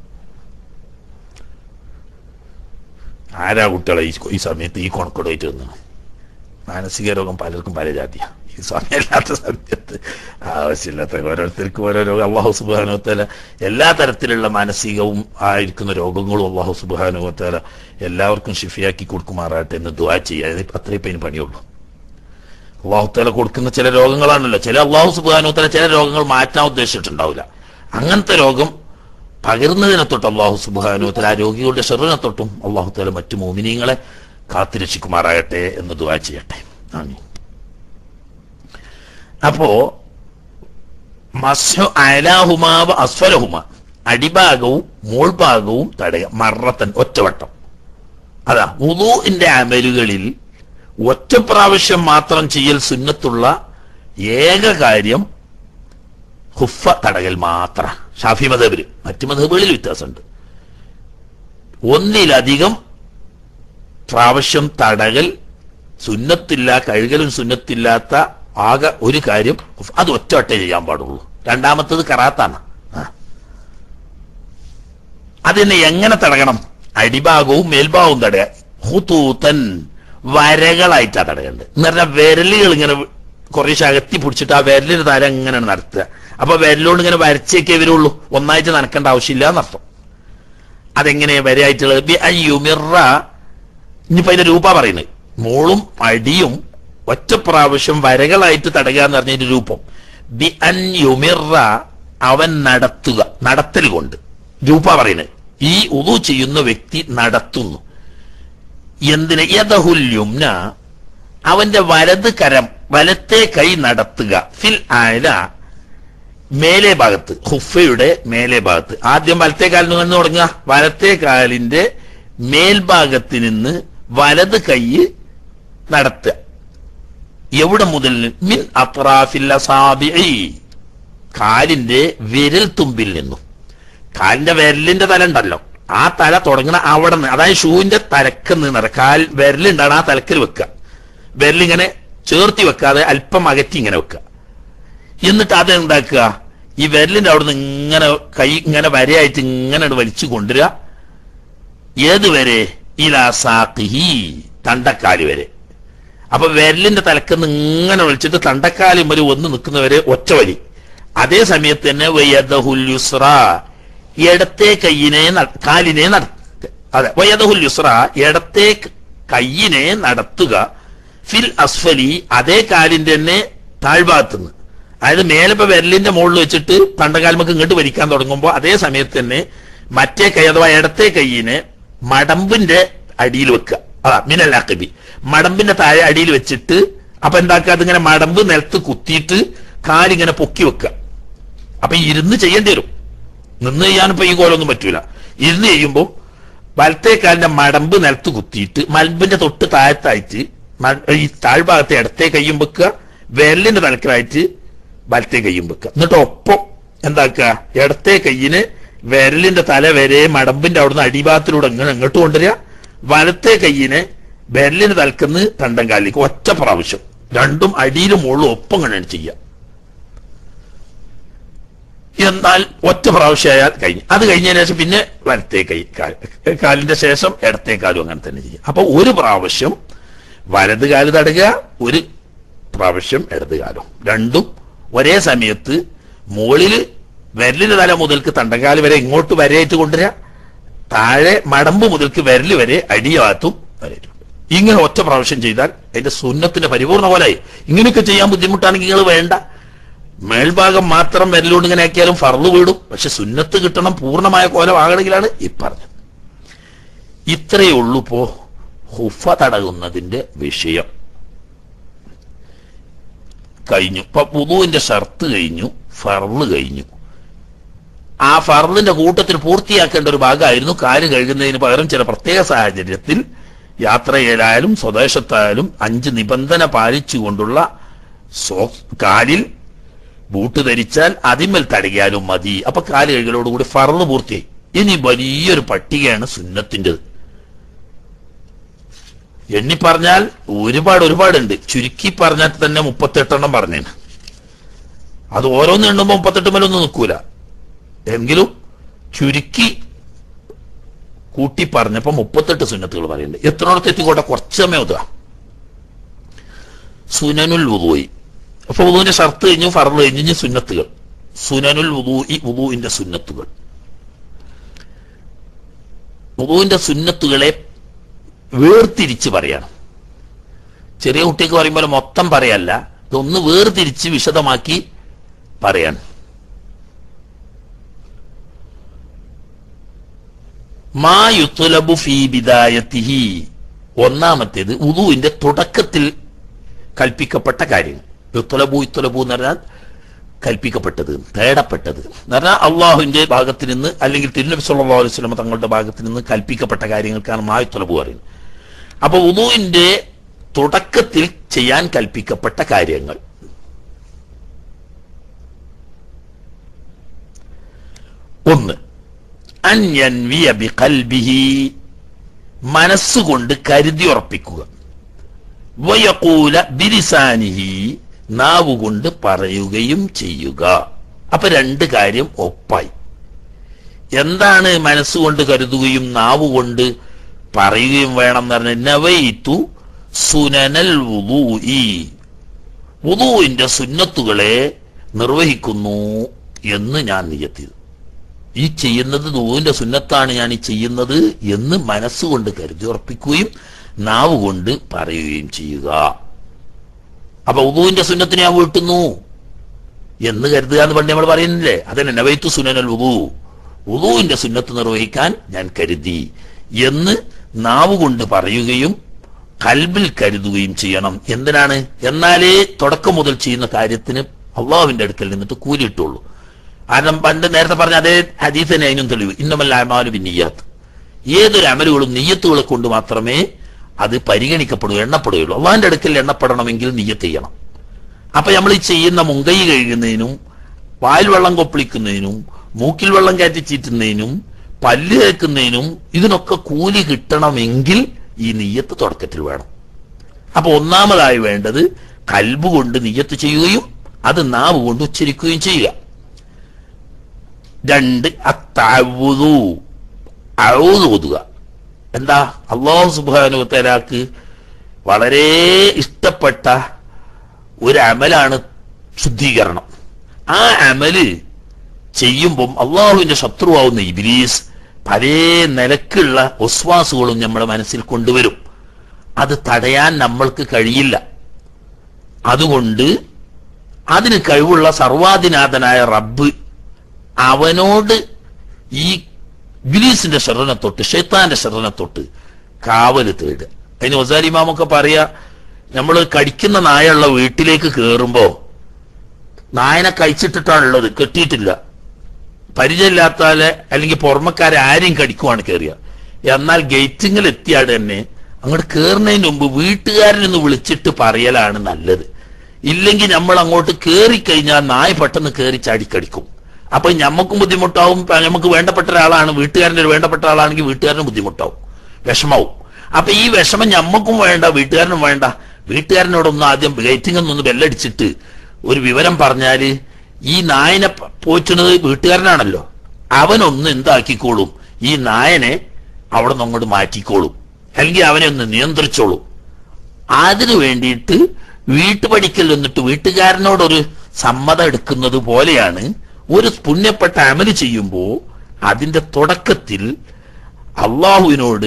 S1: ആരാ കുട്ടികളെ ഈ ഈ സമയത്ത് ഈ കൊണക്കൊടായിട്ട് വന്നത് മാനസിക രോഗം പലർക്കും പല ജാതിയാ ഈ സമയമില്ലാത്ത സമയത്ത് ആവശ്യമില്ലാത്ത ഓരോരുത്തർക്കും ഓരോ രോഗം അള്ളാഹു സുബാനുവത്തല എല്ലാ തരത്തിലുള്ള മാനസികവും ആയിരിക്കുന്ന രോഗങ്ങളും അള്ളാഹു സുബാനുവത്തല എല്ലാവർക്കും ഷിഫിയാക്കി കൊടുക്കുമാറാട്ടെ എന്ന് ദുവാ ചെയ്യുക അത്രേ പേന് പണിയുള്ളൂ അള്ളാഹുത്തല കൊടുക്കുന്ന ചില രോഗങ്ങളാണല്ലോ ചില അള്ളാഹു സുബാനുവത്തല ചില രോഗങ്ങൾ മാറ്റാൻ ഉദ്ദേശിച്ചിട്ടുണ്ടാവില്ല അങ്ങനത്തെ രോഗം പകരുന്നതിനെ തൊട്ട് അള്ളാഹു സുബാനുവത്തല ആ രോഗികളുടെ ഷെറിനെ തൊട്ടും അള്ളാഹുത്തല മറ്റു മോമിനിയങ്ങളെ കാത്തുരക്ഷിക്കുമാറാകട്ടെ എന്ന് ദുവാ ചെയ്യട്ടെ ആമീൻ അപ്പോ മസ്ഹു അലാഹുമാവ അസ്വലഹുമ അടിഭാഗവും മോൾഭാഗവും തടയുക മറത്തൻ ഒറ്റവട്ടം അതാ വുളുവിന്റെ അമലുകളിൽ ഒറ്റ പ്രാവശ്യം മാത്രം ചെയ്യൽ സുന്നത്തുള്ള ഏക കാര്യം ഹുഫ തടകൽ മാത്ര ഷാഫി മതബില് മറ്റു മതബുകളിൽ വ്യത്യാസമുണ്ട് ഒന്നിലധികം പ്രാവശ്യം തടകൽ സുന്നത്തില്ല കഴുകലും സുന്നത്തില്ലാത്ത ആകെ ഒരു കാര്യം അത് ഒറ്റവട്ടേ ചെയ്യാൻ പാടുള്ളൂ രണ്ടാമത്തത് കറാത്താണ് ആ. അതിനെ എങ്ങനെ തടയണം അടിഭാഗവും മേൽഭാഗവും തടയുക ഹുതൂത്തൻ വരകളായിട്ടാ തടയേണ്ടത് എന്ന് പറഞ്ഞാൽ വിരലുകൾ ഇങ്ങനെ കുറേശ്ശെ അകത്തി പിടിച്ചിട്ട് ആ വിരലിന് താരം ഇങ്ങനെ നടത്തുക അപ്പൊ വിരലോട് ഇങ്ങനെ വരച്ചേക്കേ വരുള്ളൂ ഒന്നായിട്ട് നനക്കേണ്ട ആവശ്യമില്ല എന്നർത്ഥം അതെങ്ങനെ വരയായിട്ടുള്ളത് ബി അയ്യുമിറ ഇനിയിപ്പോ അതിന്റെ രൂപ പറയുന്നത് മോളും അടിയും ഒറ്റ പ്രാവശ്യം വരകളായിട്ട് തടയുക എന്ന് പറഞ്ഞതിന്റെ രൂപം ബി അൻ യുമിറ അവൻ നടത്തുക നടത്തൽ കൊണ്ട് രൂപ പറയുന്നത് ഈ ഉദു ചെയ്യുന്ന വ്യക്തി നടത്തുന്നു എന്തിന് യദഹുല്യുംന അവന്റെ വലത് കരം വലത്തെ കൈ നടത്തുക ഫിൽ ആയ മേലെ ഭാഗത്ത് ഹുഫയുടെ മേലെ ഭാഗത്ത് ആദ്യം വലത്തെ കാലിൽ നിന്ന് തുടങ്ങുക വലത്തെ കാലിന്റെ മേൽഭാഗത്ത് നിന്ന് വലത് കൈ നടത്തുക എവിടെ മുതൽ മിൻ അത്രാഫിൽ അസാബിഇ കാലിന്റെ വിരൽ തുമ്പിൽ നിന്നും കാലിന്റെ വിരലിന്റെ തല ഉണ്ടല്ലോ ആ തല തുടങ്ങണ അവിടെ നിന്ന് അതായത് ഷൂവിന്റെ തലക്ക് നിന്ന് കാൽ വിരലുണ്ടാണ് ആ തലക്കൽ വെക്കുക വിരലിങ്ങനെ ചേർത്തി വെക്കാതെ അല്പം അകറ്റി ഇങ്ങനെ വെക്കുക എന്നിട്ട് അത് എന്താക്കുക ഈ വിരലിന്റെ അവിടെ നിന്ന് ഇങ്ങനെ കൈ ഇങ്ങനെ വരയായിട്ട് ഇങ്ങനെ അങ്ങട് വലിച്ചു കൊണ്ടുവരിക ഏത് വരെ ഇലാസാഖിഹി തണ്ടക്കാലി വരെ അപ്പൊ വിരലിന്റെ തലക്കുന്ന് ഇങ്ങനെ വിളിച്ചിട്ട് തണ്ടക്കാലി വരെ ഒന്ന് നിൽക്കുന്നവരെ ഒറ്റ വരി അതേ സമയത്ത് തന്നെ വയദഹുൽ യുസ്ര ഇടത്തെ കയ്യിനെ ന- കാലിനെ നടത്തുക അതെ വയദഹുൽ യുസ്ര ഇടത്തെ കയ്യിനെ നടത്തുക ഫിൽ അസ്ഫലി അതേ കാലിന്റെ തന്നെ താഴ്ഭാഗത്തുനിന്ന് അതായത് മേലെ ഇപ്പൊ വിരലിന്റെ മുകളിൽ വെച്ചിട്ട് തണ്ടകാൽമക്ക് ഇങ്ങോട്ട് വലിക്കാൻ തുടങ്ങുമ്പോൾ അതേ സമയത്ത് തന്നെ മറ്റേ കൈ അഥവാ ഇടത്തെ കൈയിനെ മടമ്പിന്റെ അടിയിൽ വെക്കുക അതാ മിനൽ അക്കബി മടമ്പിന്റെ താഴെ അടിയിൽ വെച്ചിട്ട് അപ്പൊ എന്താക്കുക അതിങ്ങനെ മടമ്പ് നിലത്ത് കുത്തിയിട്ട് കാലിങ്ങനെ പൊക്കി വെക്കുക അപ്പൊ ഇരുന്ന് ചെയ്യേണ്ടി വരും നിന്ന് ചെയ്യാനിപ്പോ ഈ കോലൊന്നും പറ്റൂല ഇരുന്ന് ചെയ്യുമ്പോൾ വലത്തെ കാലിന്റെ മടമ്പ് നിലത്ത് കുത്തിയിട്ട് മലമ്പിന്റെ തൊട്ട് താഴത്തായിട്ട് മ- ഈ താഴ്ഭാഗത്തെ ഇടത്തെ കയ്യും വെക്കുക വിരലിന്റെ തലക്കലായിട്ട് വലത്തെ കയ്യും വെക്കുക എന്നിട്ട് ഒപ്പം എന്താക്കുക ഇടത്തെ കയ്യിന് വിരലിന്റെ തല വരെ മടമ്പിന്റെ അവിടുന്ന് അടിഭാഗത്തിലൂടെ ഇങ്ങനെ ഇങ്ങോട്ട് കൊണ്ടുവരിക വലത്തെ കയ്യിന് വിരലിന് തലക്കുന്ന് തണ്ടം കാലിലേക്ക് ഒറ്റ പ്രാവശ്യം രണ്ടും അടിയിലും മുകളിലും ഒപ്പം കണ്ടാണ് ചെയ്യുക എന്നാൽ ഒറ്റ പ്രാവശ്യമായാൽ കഴിഞ്ഞു അത് കഴിഞ്ഞതിന് ശേഷം പിന്നെ വലത്തെ കൈ കാൽ- കാലിന്റെ ശേഷം ഇടത്തെ കാലും അങ്ങനെ തന്നെ ചെയ്യും അപ്പൊ ഒരു പ്രാവശ്യം വലത് കാല് തടയുക ഒരു പ്രാവശ്യം ഇടത് കാലും രണ്ടും ഒരേ സമയത്ത് മുകളിൽ വിരലിന് തല മുതൽക്ക് തണ്ടക്കാല് വരെ ഇങ്ങോട്ട് വരയായിട്ട് കൊണ്ടുവരിക താഴെ മടമ്പ് മുതൽക്ക് വിരല് വരെ അടിയാത്തും വരയിട്ടു ഇങ്ങനെ ഒറ്റ പ്രാവശ്യം ചെയ്താൽ അതിന്റെ സുന്നത്തിന്റെ പരിപൂർണ പോലായി ഇങ്ങനെയൊക്കെ ചെയ്യാൻ ബുദ്ധിമുട്ടാണെങ്കിൽ നിങ്ങൾ വേണ്ട മേൽഭാഗം മാത്രം വിരലുകൊണ്ട് ഇങ്ങനെ ആക്കിയാലും ഫർള് വീടും പക്ഷെ സുന്നത്ത് കിട്ടണം പൂർണ്ണമായ കോലം ആകണമെങ്കിലാണ് ഈ പറഞ്ഞത് ഇത്രയേ ഉള്ളൂ ഇപ്പോ ഹുഫ തടകുന്നതിന്റെ വിഷയം കഴിഞ്ഞു ഇപ്പൊ പുതുവിന്റെ ഷർത്ത് കഴിഞ്ഞു ഫർള് കഴിഞ്ഞു ആ ഫർളിന്റെ കൂട്ടത്തിൽ പൂർത്തിയാക്കേണ്ട ഒരു ഭാഗമായിരുന്നു കാല് കഴുകുന്നതിന് പകരം ചില പ്രത്യേക സാഹചര്യത്തിൽ യാത്രയിലായാലും സ്വദേശത്തായാലും അഞ്ച് നിബന്ധന പാലിച്ചുകൊണ്ടുള്ള സോ കാലിൽ ബൂട്ട് ധരിച്ചാൽ അതിന്മേൽ തടയാലും മതി അപ്പൊ കാല് കഴുകലോടുകൂടി ഫർള് പൂർത്തിയായി ഇനി വലിയൊരു പട്ടികയാണ് സുന്നത്തിൻ്റെത് എണ്ണി പറഞ്ഞാൽ ഒരുപാട് ഒരുപാടുണ്ട് ചുരുക്കി പറഞ്ഞാൽ തന്നെ മുപ്പത്തെട്ടെണ്ണം പറഞ്ഞേന് അത് ഓരോന്ന് എണ്ണുമ്പോ മുപ്പത്തെട്ട് മേലൊന്നും നിൽക്കൂല എങ്കിലും ചുരുക്കി കൂട്ടി പറഞ്ഞപ്പോ മുപ്പത്തെട്ട് സുന്നത്തുകൾ പറയുന്നുണ്ട് എത്രയോടത്ത് എത്തിക്കോട്ടെ കുറച്ച് സമയം ഒതുക സുനനുൽ വുദൂയി അപ്പൊ വുദൂവിന്റെ ഷർത്ത് കഴിഞ്ഞു ഫറു കഴിഞ്ഞു ഇനി സുന്നത്തുകൾ സുനനുൽ വുദൂയി വുദൂവിന്റെ സുന്നത്തുകൾ വുദൂവിന്റെ സുന്നത്തുകളെ വേർതിരിച്ച് പറയണം ചെറിയ കുട്ടിക്ക് പറയുമ്പോൾ മൊത്തം പറയല്ല ഇതൊന്ന് വേർതിരിച്ച് വിശദമാക്കി പറയാൻ മാ യുത്തുലബു ഫീ ബിദായത്തിഹി ഒന്നാമത്തേത് ഉദുവിന്റെ തുടക്കത്തിൽ കൽപ്പിക്കപ്പെട്ട കാര്യങ്ങൾ യുത്തുലബു യുത്തുലബു എന്ന് പറഞ്ഞാൽ കൽപ്പിക്കപ്പെട്ടത് തേടപ്പെട്ടത് എന്ന് പറഞ്ഞാൽ അള്ളാഹുവിന്റെ ഭാഗത്ത് നിന്ന് അല്ലെങ്കിൽ തിരുനബി സല്ലല്ലാഹു അലൈഹി വസല്ലം തങ്ങളുടെ ഭാഗത്ത് നിന്ന് കൽപ്പിക്കപ്പെട്ട കാര്യങ്ങൾക്കാണ് മായുത്തുലബു പറയുന്നത് അപ്പൊ ഉദുവിന്റെ തുടക്കത്തിൽ ചെയ്യാൻ കൽപ്പിക്കപ്പെട്ട കാര്യങ്ങൾ ഒന്ന് അന്യൻവിയ ബിഖൽബിഹി മനസ്സുകൊണ്ട് കരുതി ഉറപ്പിക്കുക വയക്കൂല ബിരിസാനിഹി നാവുകൊണ്ട് പറയുകയും ചെയ്യുക അപ്പൊ രണ്ട് കാര്യം ഒപ്പായി എന്താണ് മനസ്സുകൊണ്ട് കരുതുകയും നാവുകൊണ്ട് പറയുകയും വേണം എന്ന് പറഞ്ഞ നവൈത്തു സുനനൽ വുദൂഇ വുദൂഇന്റെ സുന്നത്തുകളെ നിർവഹിക്കുന്നു എന്ന് ഞാൻ നിയത്തിയത് ഈ ചെയ്യുന്നത് ദൂവിന്റെ സുന്നത്താണ് ഞാൻ ഈ ചെയ്യുന്നത് എന്ന് മനസ്സുകൊണ്ട് കരുതി ഉറപ്പിക്കുകയും നാവ് കൊണ്ട് പറയുകയും ചെയ്യുക അപ്പൊ ഉദുവിന്റെ സുന്നത്തിന് ഞാൻ വീട്ടുന്നു എന്ന് കരുതുക എന്ന് പണ്ട് നമ്മൾ പറയുന്നില്ലേ അതന്നെ നവൈത്തു സുനനൽ ഉദു ഉദുവിന്റെ സുന്നത്ത് നിർവഹിക്കാൻ ഞാൻ കരുതി എന്ന് നാവ് കൊണ്ട് പറയുകയും കൽബിൽ കരുതുകയും ചെയ്യണം എന്തിനാണ് എന്നാലേ തുടക്കം മുതൽ ചെയ്യുന്ന കാര്യത്തിന് അള്ളാഹുവിന്റെ അടുക്കൽ നിന്നിട്ട് കൂലിയിട്ടുള്ളൂ കാരണം പണ്ട് നേരത്തെ പറഞ്ഞ അതേ ഹദീസിനെ അതിനും തെളിവ് ഇന്നമല്ല അമാലു ബിന്നിയാത്ത് ഏതൊരു അമലുകളും നീയത്തുകളെ കൊണ്ട് മാത്രമേ അത് പരിഗണിക്കപ്പെടൂ എണ്ണപ്പെടുകയുള്ളൂ അള്ളാഹിന്റെ അടുക്കൽ എണ്ണപ്പെടണമെങ്കിൽ നീയത്ത് ചെയ്യണം അപ്പൊ നമ്മൾ ഈ ചെയ്യുന്ന മുങ്കൈ കഴുകുന്നതിനും വായിൽ വെള്ളം കൊപ്പിളിക്കുന്നതിനും മൂക്കിൽ വെള്ളം കയറ്റി ചീറ്റുന്നതിനും പല്ല് കേൾക്കുന്നതിനും ഇതിനൊക്കെ കൂലി കിട്ടണമെങ്കിൽ ഈ നീയത്ത് തുടക്കത്തിൽ വേണം അപ്പൊ ഒന്നാമതായി വേണ്ടത് കൽബ് കൊണ്ട് നീയത്ത് ചെയ്യുകയും അത് നാവ് കൊണ്ട് ഉച്ചരിക്കുകയും ചെയ്യുക രണ്ട് അത്താവുതു അഴുതു ഓതുക എന്താ അള്ളാഹു സുബാനു തലാക്ക് വളരെ ഇഷ്ടപ്പെട്ട ഒരു അമലാണ് ശുദ്ധീകരണം ആ അമല് ചെയ്യുമ്പം അള്ളാഹുവിന്റെ ശത്രുവാകുന്ന ഇബിലീസ് പല നിലക്കുള്ള ഒസ്വാസുകളും നമ്മുടെ മനസ്സിൽ കൊണ്ടുവരും അത് തടയാൻ നമ്മൾക്ക് കഴിയില്ല അതുകൊണ്ട് അതിന് കഴിവുള്ള സർവാധിനാഥനായ റബ്ബ് അവനോട് ഈ ബിലീസിന്റെ ശരണ തൊട്ട് ഷെയ്ത്താന്റെ ശരണ തൊട്ട് കാവല് തേടുക അതിന് ഒസാലിമാമൊക്കെ പറയാ നമ്മൾ കടിക്കുന്ന നായുള്ള വീട്ടിലേക്ക് കയറുമ്പോ നായനെ കഴിച്ചിട്ടിട്ടാണുള്ളത് കെട്ടിയിട്ടില്ല പരിചയമില്ലാത്താലെ അല്ലെങ്കിൽ പുറമക്കാരെ ആരെയും കടിക്കുവാണ് കയറിയ എന്നാൽ ഗേറ്റിങ്ങിൽ എത്തിയാട് തന്നെ അങ്ങോട്ട് കയറുന്നതിന് മുമ്പ് വീട്ടുകാരനൊന്ന് വിളിച്ചിട്ട് പറയലാണ് നല്ലത് ഇല്ലെങ്കിൽ നമ്മൾ അങ്ങോട്ട് കയറി കഴിഞ്ഞാൽ നായ പെട്ടെന്ന് കയറി ചാടിക്കടിക്കും അപ്പൊ ഞമ്മക്കും ബുദ്ധിമുട്ടാവും പ- നമുക്ക് വേണ്ടപ്പെട്ട ഒരാളാണ് വീട്ടുകാരൻ്റെ ഒരു വേണ്ടപ്പെട്ട ആളാണെങ്കിൽ വീട്ടുകാരന് ബുദ്ധിമുട്ടാവും വിഷമാവും അപ്പൊ ഈ വിഷമം ഞമ്മക്കും വേണ്ട വീട്ടുകാരനും വേണ്ട വീട്ടുകാരനോടൊന്ന് ആദ്യം ഗേറ്റിംഗ് ഒന്ന് ബെല്ലടിച്ചിട്ട് ഒരു വിവരം പറഞ്ഞാല് ഈ നായനെ പ- പോറ്റുന്നത് വീട്ടുകാരനാണല്ലോ അവനൊന്ന് എന്താക്കിക്കോളും ഈ നായനെ അവിടെ നിന്ന് അങ്ങോട്ട് മാറ്റിക്കോളും അല്ലെങ്കിൽ അവനെ ഒന്ന് നിയന്ത്രിച്ചോളും അതിനു വേണ്ടിയിട്ട് വീട്ടുപടിക്കൽ വന്നിട്ട് വീട്ടുകാരനോടൊരു സമ്മതം എടുക്കുന്നത് പോലെയാണ് ഒരു പുണ്യപ്പെട്ട അമല് ചെയ്യുമ്പോൾ അതിന്റെ തുടക്കത്തിൽ അള്ളാഹുവിനോട്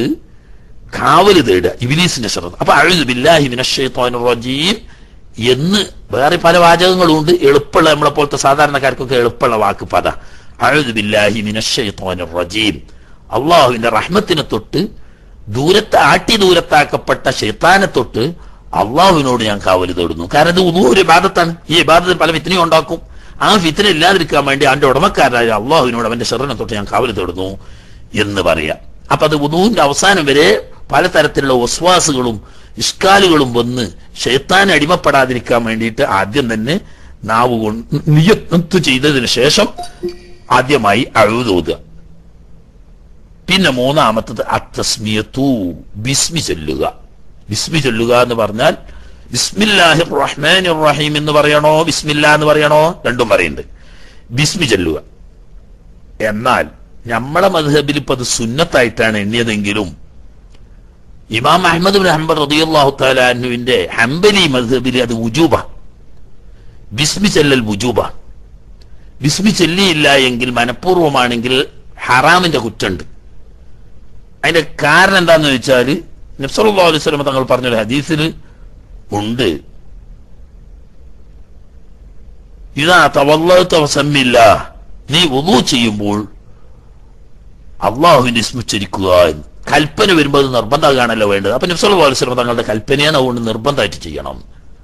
S1: കാവല് തേടുക ഇബിലീസിന്റെ ശ്രദ്ധ അപ്പൊ അഴുതു ബില്ലാഹി മിനശ്ശൈത്വാനിർ റജീം എന്ന് വേറെ പല വാചകങ്ങളും ഉണ്ട് എളുപ്പമുള്ള നമ്മളെ പോലത്തെ സാധാരണക്കാർക്കൊക്കെ എളുപ്പമുള്ള വാക്ക് പദ അഴുതു ബില്ലാഹി മിനശ്ശൈത്വാനിർ റജീം അള്ളാഹുവിന്റെ റഹ്മത്തിനെ തൊട്ട് ദൂരത്ത് ആട്ടി ദൂരത്താക്കപ്പെട്ട ഷെയ്ത്താനെ തൊട്ട് അള്ളാഹുവിനോട് ഞാൻ കാവല് തേടുന്നു കാരണം ഇത് ഉദു ഒരു ഇബാദത്താണ് ഈ ഇബാദത്തിന് പല ഫിത്തിനെയും ഉണ്ടാക്കും ആ ഫിത്തിന ഇല്ലാതിരിക്കാൻ വേണ്ടി അവന്റെ ഉടമക്കാരായ അള്ളാഹുവിനോട് അവന്റെ ശരണെ തൊട്ട് ഞാൻ കാവല് തേടുന്നു എന്ന് പറയാം അപ്പൊ അത് ഉദുവിന്റെ അവസാനം വരെ പലതരത്തിലുള്ള ഒസ്വാസുകളും ഇഷ്കാലുകളും വന്ന് ഷെയ്ത്താൻ അടിമപ്പെടാതിരിക്കാൻ വേണ്ടിയിട്ട് ആദ്യം തന്നെ നാവ് കൊണ്ട് നിയത്ത് ചെയ്തതിന് ശേഷം ആദ്യമായി അഴുതോതുക പിന്നെ മൂന്നാമത്തത് അത്തസ്മിയത്തു ബിസ്മി ചൊല്ലുക ബിസ്മി ചൊല്ലുക എന്ന് പറഞ്ഞാൽ ബിസ്മില്ലാഹി റഹ്മാൻ റഹീം എന്ന് പറയണോ ബിസ്മില്ല എന്ന് പറയണോ രണ്ടും പറയുന്നുണ്ട് ബിസ്മി ചൊല്ലുക എന്നാൽ നമ്മളെ മധുഹബിൽ ഇപ്പൊ അത് സുന്നത്തായിട്ടാണ് എണ്ണിയതെങ്കിലും ഇമാം അഹമ്മദ് ബിൻ ഹംബർ റളിയല്ലാഹു തആല അൻഹുവിന്റെ ഹംബലി മദ്ഹബിൽ അത് വുജൂബ ബിസ്മി ചെല്ലൽ വുജൂബ ബിസ്മി ചെല്ലിയില്ല എങ്കിൽ മനഃപൂർവ്വമാണെങ്കിൽ ഹറാമിന്റെ കുറ്റുണ്ട് അതിന്റെ കാരണം എന്താന്ന് വെച്ചാൽ നബ്സല്ലാ അലൈഹി സ്വലമ തങ്ങൾ പറഞ്ഞൊരു ഹദീസിൽ ഉണ്ട് ഇതാ തവല്ലത്ത വസമ്മില്ല നീ വുളു ചെയ്യുമ്പോൾ അള്ളാഹുവിന്റെ സ്മുച്ചരിക്കുക എന്ന് കൽപ്പന വരുമ്പോൾ അത് നിർബന്ധമാകാണല്ലോ വേണ്ടത് അപ്പൊ നബ്സല്ലാ അലൈഹി സ്വലമ തങ്ങളുടെ കൽപ്പനയാണ് അതുകൊണ്ട് നിർബന്ധമായിട്ട് ചെയ്യണം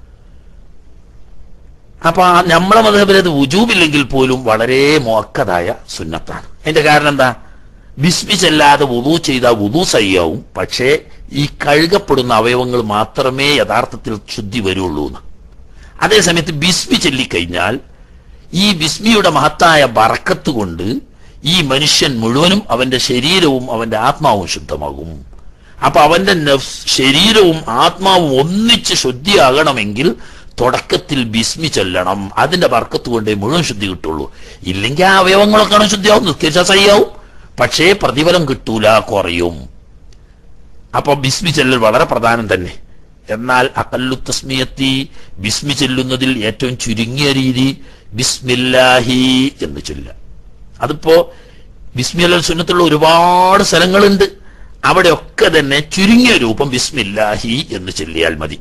S1: അപ്പൊ ആ നമ്മളെ മതബിൽ അത് വുജൂബില്ലെങ്കിൽ പോലും വളരെ മോക്കതായ സുന്നത്താണ് അതിന്റെ കാരണം എന്താ ബിസ്മിച്ചല്ലാതെ വുതു ചെയ്താൽ വുതു സയ്യാവും പക്ഷേ ഈ കഴുകപ്പെടുന്ന അവയവങ്ങൾ മാത്രമേ യഥാർത്ഥത്തിൽ ശുദ്ധി വരുള്ളൂ എന്ന് അതേസമയത്ത് ബിസ്മി ചൊല്ലിക്കഴിഞ്ഞാൽ ഈ ബിസ്മിയുടെ മഹത്തായ ബറക്കത്ത് കൊണ്ട് ഈ മനുഷ്യൻ മുഴുവനും അവന്റെ ശരീരവും അവന്റെ ആത്മാവും ശുദ്ധമാകും അപ്പൊ അവന്റെ നഫ്സ് ശരീരവും ആത്മാവും ഒന്നിച്ച് ശുദ്ധിയാകണമെങ്കിൽ തുടക്കത്തിൽ ബിസ്മി ചൊല്ലണം അതിന്റെ ബർക്കത്ത് കൊണ്ടേ മുഴുവൻ ശുദ്ധി കിട്ടുള്ളൂ ഇല്ലെങ്കിൽ ആ അവയവങ്ങളൊക്കെ ശുദ്ധിയാവും നിസ്കരിച്ചാൽ സയ്യാവും പക്ഷേ പ്രതിഫലം കിട്ടൂല കുറയും അപ്പൊ ബിസ്മി ചെല്ലൽ വളരെ പ്രധാനം തന്നെ എന്നാൽ അകല്ലു തസ്മിയത്തി ബിസ്മി ചെല്ലുന്നതിൽ ഏറ്റവും ചുരുങ്ങിയ രീതി ബിസ്മില്ലാഹി എന്ന് ചൊല്ല അതിപ്പോ ബിസ്മി അല്ലൽ സുന്നത്തുള്ള ഒരുപാട് സ്ഥലങ്ങളുണ്ട് അവിടെയൊക്കെ തന്നെ ചുരുങ്ങിയ രൂപം ബിസ്മില്ലാഹി എന്ന് ചൊല്ലിയാൽ മതി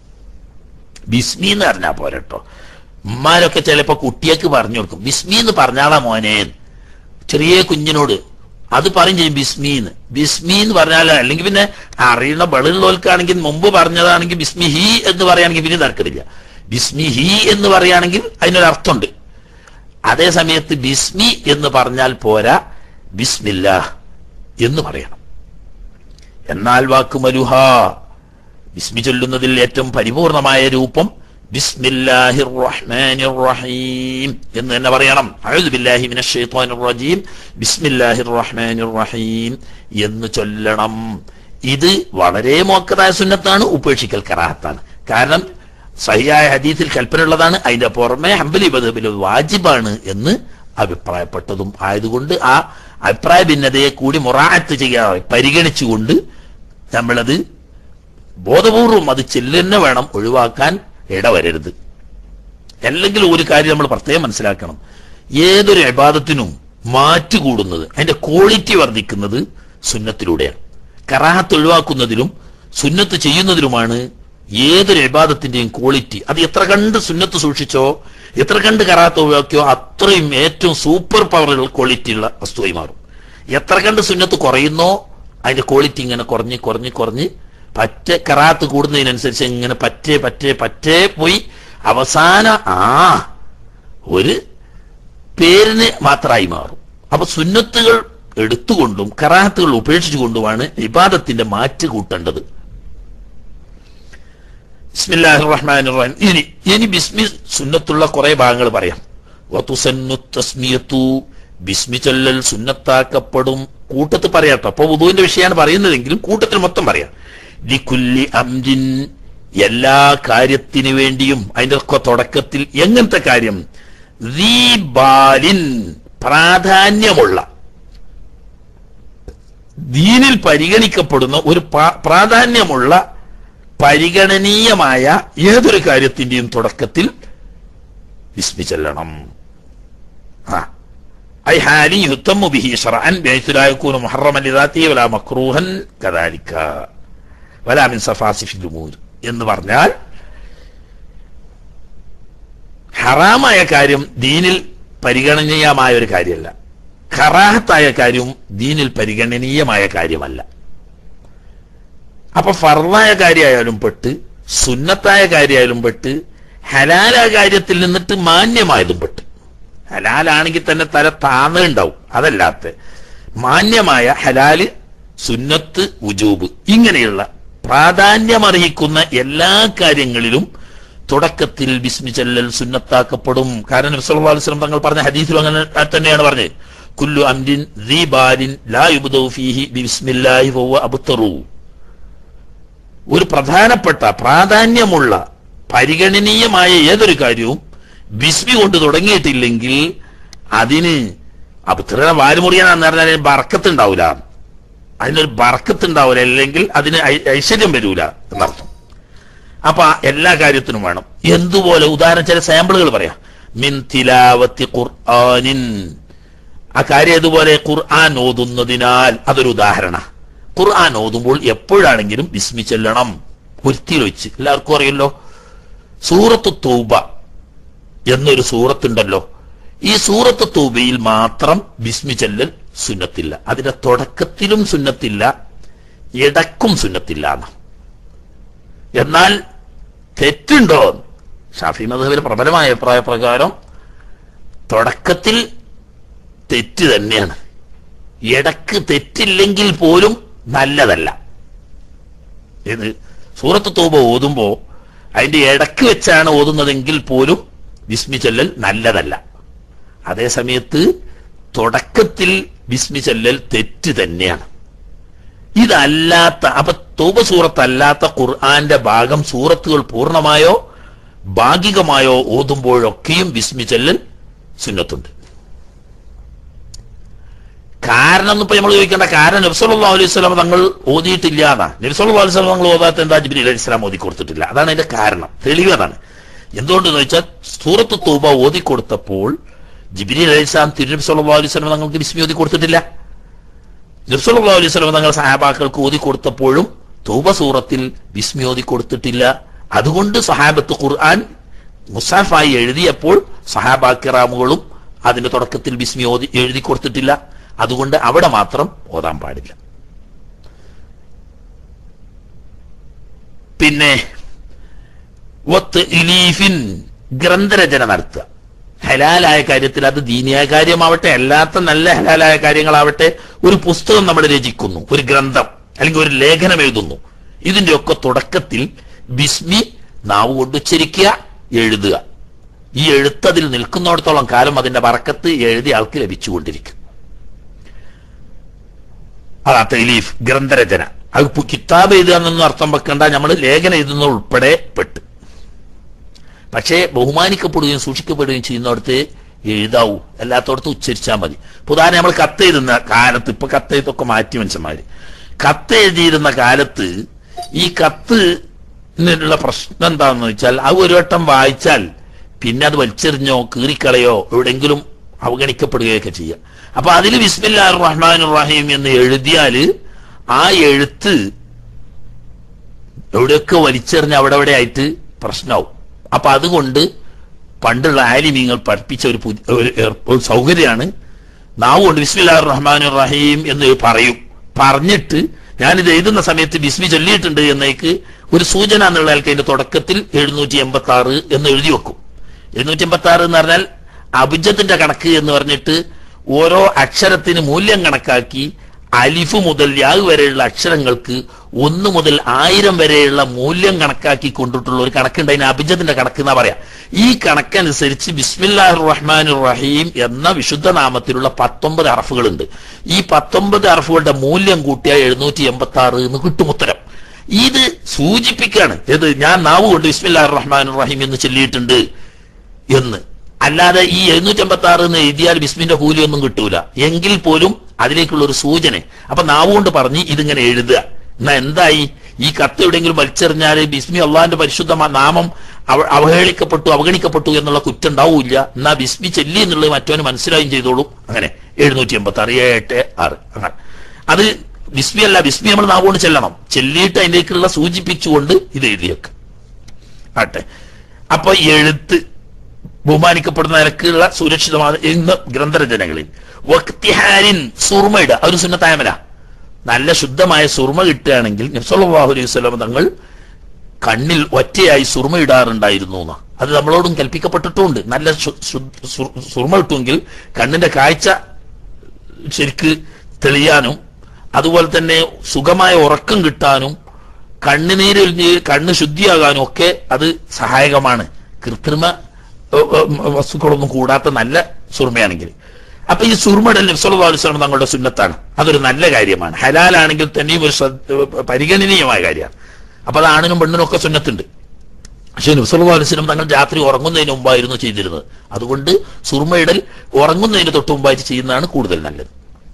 S1: ബിസ്മി എന്ന് പറഞ്ഞാ പോരട്ടോ ഉമ്മാരൊക്കെ ചിലപ്പോ കുട്ടിയൊക്കെ പറഞ്ഞു കൊടുക്കും ബിസ്മി എന്ന് പറഞ്ഞാളാ മോനെ ചെറിയ കുഞ്ഞിനോട് അത് പറയും ചെയ്യും ബിസ്മി എന്ന് ബിസ്മി എന്ന് പറഞ്ഞാൽ അല്ലെങ്കിൽ പിന്നെ അറിയുന്ന ബളുള്ളവർക്കാണെങ്കിൽ മുമ്പ് പറഞ്ഞതാണെങ്കിൽ ബിസ്മി ഹി എന്ന് പറയുകയാണെങ്കിൽ പിന്നെ തർക്കമില്ല ബിസ്മി ഹി എന്ന് പറയുകയാണെങ്കിൽ അതിനൊരർത്ഥമുണ്ട് അതേ സമയത്ത് ബിസ്മി എന്ന് പറഞ്ഞാൽ പോരാ ബിസ്മില്ല എന്ന് പറയണം എന്നാൽ വാക്ക് മരുഹ ബിസ്മി ചൊല്ലുന്നതിൽ ഏറ്റവും പരിപൂർണമായ രൂപം ബിസ്മില്ലാഹിർ റഹ്മാനിർ റഹീം എന്ന് തന്നെ പറയണം അഊദു ബില്ലാഹി മിനശ് ശൈത്വാനിർ റജീം ബിസ്മില്ലാഹിർ റഹ്മാനിർ റഹീം എന്ന് ചൊല്ലണം ഇത് വളരെ മോക്കതായ സുന്നത്താണ് ഉപേക്ഷിക്കൽ കറാഹത്താണ് കാരണം സഹിയായ ഹദീസിൽ കൽപ്പനയുള്ളതാണ് അതിന്റെ പുറമെ ഹംബലി ബദബിൽ വാജിബാണ് എന്ന് അഭിപ്രായപ്പെട്ടതും ആയതുകൊണ്ട് ആ അഭിപ്രായ ഭിന്നതയെ കൂടി മൊറാത്ത് ചെയ്യാതെ പരിഗണിച്ചുകൊണ്ട് നമ്മളത് ബോധപൂർവം അത് ചെല്ലുന്നെ വേണം ഒഴിവാക്കാൻ ഇടവരരുത് അല്ലെങ്കിൽ ഒരു കാര്യം നമ്മൾ പ്രത്യേകം മനസ്സിലാക്കണം ഏതൊരു അബാദത്തിനും മാറ്റ് കൂടുന്നത് അതിന്റെ ക്വാളിറ്റി വർദ്ധിക്കുന്നത് സുന്നത്തിലൂടെയാണ് കറാഹത്ത് ഒഴിവാക്കുന്നതിലും സുന്നത്ത് ചെയ്യുന്നതിലുമാണ് ഏതൊരു അബാദത്തിന്റെയും ക്വാളിറ്റി അത് എത്ര കണ്ട് സുന്നത്ത് സൂക്ഷിച്ചോ എത്ര കണ്ട് കറാഹത്ത് ഒഴിവാക്കിയോ അത്രയും ഏറ്റവും സൂപ്പർ പവറുകൾ ക്വാളിറ്റി ഉള്ള വസ്തുവായി മാറും എത്ര കണ്ട് സുന്നത്ത് കുറയുന്നോ അതിന്റെ ക്വാളിറ്റി ഇങ്ങനെ കുറഞ്ഞ് കുറഞ്ഞ് കുറഞ്ഞ് പറ്റേ കറാത്ത് കൂടുന്നതിനനുസരിച്ച് ഇങ്ങനെ പറ്റേ പറ്റേ പറ്റേ പോയി അവസാന ആ ഒരു പേരിന് മാത്രമായി മാറും അപ്പൊ സുന്നത്തുകൾ എടുത്തുകൊണ്ടും കറാത്തുകൾ ഉപേക്ഷിച്ചുകൊണ്ടുമാണ് ഇബാദത്തിന്റെ മാറ്റ് കൂട്ടേണ്ടത് ബിസ്മില്ലാഹിർ റഹ്മാനിർ റഹീം ഇനി ഇനി ബിസ്മി സുന്നത്തുള്ള കുറെ ഭാഗങ്ങൾ പറയാം വതുസന്നു തസ്മിയത്തു ബിസ്മി ചൊല്ലൽ സുന്നത്താക്കപ്പെടും കൂട്ടത്തിൽ പറയാട്ടോ അപ്പൊ വുദുവിന്റെ വിഷയമാണ് പറയുന്നതെങ്കിലും കൂട്ടത്തിൽ മൊത്തം പറയാം ലിക്കുല്ലി അംജിൻ എല്ലാ കാര്യത്തിന് വേണ്ടിയും അതിന്റെ ഒക്കെ തുടക്കത്തിൽ എങ്ങനത്തെ കാര്യം ദീബാലിൻ പ്രാധാന്യമുള്ള ദീനിൽ പരിഗണിക്കപ്പെടുന്ന ഒരു പ്രാ- പ്രാധാന്യമുള്ള പരിഗണനീയമായ ഏതൊരു കാര്യത്തിന്റെയും തുടക്കത്തിൽ വിസ്മിച്ചെല്ലണം ആ أي حالي يهتم به شرعا بحيث لا يكون محرما لذاته ولا مكروها كذلك ولا من سفاسف الأمور എന്ന് പറഞ്ഞാൽ ഹറാമായ കാര്യം ദീനിൽ പരിഗണനീയമായ ഒരു കാര്യമല്ല ഖറാഹത്തായ കാര്യവും ദീനിൽ പരിഗണനീയമായ കാര്യമല്ല അപ്പൊ ഫർദായ കാര്യമായാലും പെട്ട് സുന്നത്തായ കാര്യമായാലും പെട്ട് ഹലാലായ കാര്യത്തിൽ നിന്നിട്ട് മാന്യമായതും പെട്ട് ഹലാലാണെങ്കിൽ തന്നെ തല താന്നുണ്ടാവും അതല്ലാത്ത മാന്യമായ ഹലാല് സുന്നത്ത് ഉജൂബ് ഇങ്ങനെയുള്ള പ്രാധാന്യമർഹിക്കുന്ന എല്ലാ കാര്യങ്ങളിലും തുടക്കത്തിൽ ബിസ്മി ചെല്ലൽ സുന്നത്താക്കപ്പെടും കാരണം നബി സല്ലല്ലാഹു അലൈഹി വസല്ലം തങ്ങൾ പറഞ്ഞ ഹദീസിലും അങ്ങനെ തന്നെയാണ് പറഞ്ഞത് കുല്ലു അംരിൻ ذي ബാലിൻ ലാ യുബ്ദഉ ഫീഹി ബിസ്മില്ലാഹി വഹുവ അബ്തറു ഒരു പ്രധാനപ്പെട്ട പ്രാധാന്യമുള്ള പരിഗണനീയമായ ഏതൊരു കാര്യവും ബിസ്മി കൊണ്ട് തുടങ്ങിയിട്ടില്ലെങ്കിൽ അതിന് അത്ര വാലുമുറിയാന്ന് പറഞ്ഞാൽ അതിന് ബറക്കത്തുണ്ടാവൂല അതിനൊരു ബറക്കത്തുണ്ടാവൂല അല്ലെങ്കിൽ അതിന് ഐ- ഐശ്വര്യം വരൂല എന്നർത്ഥം അപ്പൊ എല്ലാ കാര്യത്തിനും വേണം എന്തുപോലെ ഉദാഹരണം ചില സാമ്പിളുകൾ പറയാം മിൻ തിലാവത്തി ഖുർആനിൻ ആ കാര്യം ഇതുപോലെ ഖുർആൻ ഓതുന്നതിനാൽ അതൊരു ഉദാഹരണ ഖുർആൻ ഓതുമ്പോൾ എപ്പോഴാണെങ്കിലും വിസ്മി ചെല്ലണം ഒരുത്തിയിൽ വെച്ച് എല്ലാവർക്കും അറിയല്ലോ സൂറത്ത് തൗബ എന്നൊരു സൂറത്തുണ്ടല്ലോ ഈ സൂറത്ത് തൗബയിൽ മാത്രം വിസ്മി ചെല്ലൽ സുന്നത്തില്ല അതിന്റെ തുടക്കത്തിലും സുന്നത്തില്ല ഇടക്കും സുന്നത്തില്ല എന്ന് എന്നാൽ തെറ്റുണ്ടോ ഷാഫി മധുവിന്റെ പ്രബലമായ അഭിപ്രായ പ്രകാരം തുടക്കത്തിൽ തെറ്റ് തന്നെയാണ് ഇടക്ക് തെറ്റില്ലെങ്കിൽ പോലും നല്ലതല്ല ഇത് സൂറത്ത് തൂബ ഓതുമ്പോ അതിന്റെ ഇടക്ക് വെച്ചാണ് ഓതുന്നതെങ്കിൽ പോലും വിസ്മി ചൊല്ലൽ നല്ലതല്ല അതേ സമയത്ത് തുടക്കത്തിൽ വിസ്മി ചൊല്ലൽ തെറ്റ് തന്നെയാണ് ഇതല്ലാത്ത അപ്പൊ തൗബ സൂറത്തല്ലാത്ത ഖുർആന്റെ ഭാഗം സൂറത്തുകൾ പൂർണ്ണമായോ ഭാഗികമായോ ഓതുമ്പോഴൊക്കെയും വിസ്മി ചെല്ലൽ സുന്നത്തുണ്ട് കാരണം ഇപ്പൊ നമ്മൾ ചോദിക്കേണ്ട കാരണം നബ്സല്ലാ അലൈഹി സ്വലാം തങ്ങൾ ഓതിയിട്ടില്ല എന്നാ നബ്സല്ലാ അലൈഹി സ്വലാം തങ്ങൾ ഓതാത്ത എന്താ ജിബിലി അലൈഹി സ്വലാം ഓതി കൊടുത്തിട്ടില്ല അതാണ് അതിന്റെ കാരണം തെളിവ് അതാണ് എന്തുകൊണ്ടെന്ന് വെച്ചാൽ സൂറത്ത് തൂബ ഓതി കൊടുത്തപ്പോൾ ജിബിലി അലൈഹി സ്വലാം തിരുനബി സല്ലാ അലൈഹി സ്വലാം തങ്ങൾക്ക് വിസ്മി ഓതി കൊടുത്തിട്ടില്ല നബ്സല്ലാ അലൈഹി സ്വലം തങ്ങൾ സഹാബാക്കൾക്ക് ഓതി കൊടുത്തപ്പോഴും തൗബ സൂറത്തിൽ വിസ്മി ഓതി കൊടുത്തിട്ടില്ല അതുകൊണ്ട് സഹാബത്ത് ഖുർആൻ മുസാഫായി എഴുതിയപ്പോൾ സഹാബാക്കിറാമുകളും അതിന്റെ തുടക്കത്തിൽ വിസ്മി ഓതി എഴുതി കൊടുത്തിട്ടില്ല അതുകൊണ്ട് അവിടെ മാത്രം ഓതാൻ പാടില്ല പിന്നെ ഒത്ത് ഇലീഫിൻ ഗ്രന്ഥരചന നടത്തുക ഹലാലായ കാര്യത്തിൽ അത് ദീനിയായ കാര്യമാവട്ടെ അല്ലാത്ത നല്ല ഹലാലായ കാര്യങ്ങളാവട്ടെ ഒരു പുസ്തകം നമ്മൾ രചിക്കുന്നു ഒരു ഗ്രന്ഥം അല്ലെങ്കിൽ ഒരു ലേഖനം എഴുതുന്നു ഇതിന്റെ ഒക്കെ തുടക്കത്തിൽ ബിസ്മി നാവ് കൊണ്ട് ഉച്ചരിക്കുക എഴുതുക ഈ എഴുത്തതിൽ നിൽക്കുന്നിടത്തോളം കാലം അതിന്റെ വറക്കത്ത് എഴുതിയ ആൾക്ക് ലഭിച്ചുകൊണ്ടിരിക്കും അതാ തെലീഫ് ഗ്രന്ഥരചന അത് പു- കിതാബ് എഴുതുക എന്നൊന്നും അർത്ഥം വെക്കണ്ട നമ്മൾ ലേഖനം എഴുതുന്ന ഉൾപ്പെടെ പെട്ട് പക്ഷേ ബഹുമാനിക്കപ്പെടുകയും സൂക്ഷിക്കപ്പെടുകയും ചെയ്യുന്നിടത്ത് എഴുതാവൂ അല്ലാത്തടത്ത് ഉച്ചരിച്ചാൽ മതി ഇപ്പൊ ഉദാഹരണം നമ്മൾ കത്ത് എഴുതുന്ന കാലത്ത് ഇപ്പൊ കത്ത് എഴുത്തൊക്കെ മാറ്റി മനുഷ്യന്മാര് കത്ത് എഴുതിയിരുന്ന കാലത്ത് ഈ കത്തിനുള്ള പ്രശ്നം എന്താണെന്ന് വെച്ചാൽ അത് ഒരു വട്ടം വായിച്ചാൽ പിന്നെ അത് വലിച്ചെറിഞ്ഞോ കീറിക്കളയോ എവിടെങ്കിലും അവഗണിക്കപ്പെടുകയൊക്കെ ചെയ്യാം അപ്പൊ അതിൽ ബിസ്മില്ലാ റഹ്മാൻ റഹീം എന്ന് എഴുതിയാല് ആ എഴുത്ത് എവിടെയൊക്കെ വലിച്ചെറിഞ്ഞ് അവിടെ അവിടെ ആയിട്ട് പ്രശ്നമാവും അപ്പൊ അതുകൊണ്ട് പണ്ടുള്ള ആലിമീങ്ങൾ പഠിപ്പിച്ച ഒരു പുതിയ ഒരു ഏർ- ഒരു സൗകര്യമാണ് നാവ് കൊണ്ട് ബിസ്മില്ലാ റഹ്മാൻ റഹീം എന്ന് പറയും പറഞ്ഞിട്ട് ഞാനിത് എഴുതുന്ന സമയത്ത് ബിസ്മി ചൊല്ലിയിട്ടുണ്ട് എന്നേക്ക് ഒരു സൂചന എന്നുള്ള ആൾക്ക് അതിന്റെ തുടക്കത്തിൽ എഴുന്നൂറ്റി എൺപത്തി ആറ് എന്ന് എഴുതി വെക്കും എഴുന്നൂറ്റി എൺപത്തി ആറ് എന്ന് പറഞ്ഞാൽ അഭിജത്തിന്റെ കണക്ക് എന്ന് പറഞ്ഞിട്ട് ഓരോ അക്ഷരത്തിന് മൂല്യം കണക്കാക്കി അലിഫ് മുതൽ യാഗ് വരെയുള്ള അക്ഷരങ്ങൾക്ക് ഒന്ന് മുതൽ ആയിരം വരെയുള്ള മൂല്യം കണക്കാക്കി കൊണ്ടിട്ടുള്ള ഒരു കണക്കുണ്ട് അതിന് അഭിജത്തിന്റെ കണക്ക് എന്നാ പറയാ ഈ കണക്കനുസരിച്ച് ബിസ്മില്ലാഹ് റഹ്മാൻ റഹീം എന്ന വിശുദ്ധ നാമത്തിലുള്ള പത്തൊമ്പത് അറഫുകളുണ്ട് ഈ പത്തൊമ്പത് അറഫുകളുടെ മൂല്യം കൂട്ടിയ എഴുന്നൂറ്റി എൺപത്തി ആറ് എന്ന് കിട്ടും ഉത്തരം ഇത് സൂചിപ്പിക്കാണ് ഏത് ഞാൻ നാവ് കൊണ്ട് ബിസ്മില്ലാഹ് റഹ്മാൻ റഹീം എന്ന് ചൊല്ലിയിട്ടുണ്ട് എന്ന് അല്ലാതെ ഈ എഴുന്നൂറ്റി അമ്പത്തി ആറ് എന്ന് എഴുതിയാൽ ബിസ്മിന്റെ കൂലിയൊന്നും കിട്ടൂല എങ്കിൽ പോലും അതിലേക്കുള്ള ഒരു സൂചന അപ്പൊ നാവുകൊണ്ട് പറഞ്ഞ് ഇതിങ്ങനെ എഴുതുക എന്നാ എന്തായി ഈ കത്ത് എവിടെയെങ്കിലും വലിച്ചെറിഞ്ഞാൽ ബിസ്മി അള്ളാഹിന്റെ പരിശുദ്ധ നാമം അവ- അവഹേളിക്കപ്പെട്ടു അവഗണിക്കപ്പെട്ടു എന്നുള്ള കുറ്റം ഉണ്ടാവൂല എന്നാ ബിസ്മി ചെല്ലി എന്നുള്ളത് മറ്റവന് മനസ്സിലായും ചെയ്തോളൂ അങ്ങനെ എഴുന്നൂറ്റി എൺപത്തി ആറ് ഏഴ് എട്ട് ആറ് അങ്ങനെ അത് ബിസ്മി അല്ല ബിസ്മി നമ്മൾ നാവുകൊണ്ട് ചെല്ലണം ചെല്ലിയിട്ട് അതിലേക്കുള്ള സൂചിപ്പിച്ചുകൊണ്ട് ഇത് എഴുതിയേക്ക് ആട്ടെ അപ്പൊ എഴുത്ത് ബഹുമാനിക്കപ്പെടുന്ന നിലക്കുള്ള സുരക്ഷിതമായ ഇന്ന് ഗ്രന്ഥരചനകളിൽ വക്തിഹാരിൻ സുർമയുടെ ഒരു സുന്നത്തായമല നല്ല ശുദ്ധമായ സുർമ കിട്ടുകയാണെങ്കിൽ നബ്സല്ലാഹു അലൈഹി വസല്ലം തങ്ങൾ കണ്ണിൽ ഒറ്റയായി സുർമ ഇടാറുണ്ടായിരുന്നു എന്ന് അത് നമ്മളോടും കൽപ്പിക്കപ്പെട്ടിട്ടുമുണ്ട് നല്ല ശു- ശു- സുർ- സുർമ കിട്ടുമെങ്കിൽ കണ്ണിന്റെ കാഴ്ച ശരിക്ക് തെളിയാനും അതുപോലെ തന്നെ സുഖമായ ഉറക്കം കിട്ടാനും കണ്ണുനീരൊലിഞ്ഞ് കണ്ണ് ശുദ്ധിയാകാനും ഒക്കെ അത് സഹായകമാണ് കൃത്രിമ ഏഹ്, ഏഹ്, വസ്തുക്കളൊന്നും കൂടാത്ത നല്ല സുർമയാണെങ്കിൽ അപ്പൊ ഈ സുർമയുടെ നബ്സല്ലാസ്ലം തങ്ങളുടെ സുന്നത്താണ് അതൊരു നല്ല കാര്യമാണ് ഹലാലാണെങ്കിൽ തന്നെയും ഒരു ശ്രദ്ധ- പരിഗണനീയമായ കാര്യമാണ് അപ്പൊ അത് ആണിനും പെണ്ണിനും ഒക്കെ സുന്നത്തുണ്ട് പക്ഷെ നബ്സല്ലാസ്ലം തങ്ങൾ രാത്രി ഉറങ്ങുന്നതിന് മുമ്പായിരുന്നു ചെയ്തിരുന്നത് അതുകൊണ്ട് സുർമയിടൽ ഉറങ്ങുന്നതിന് തൊട്ട് മുമ്പായിട്ട് ചെയ്യുന്നതാണ് കൂടുതൽ നല്ലത്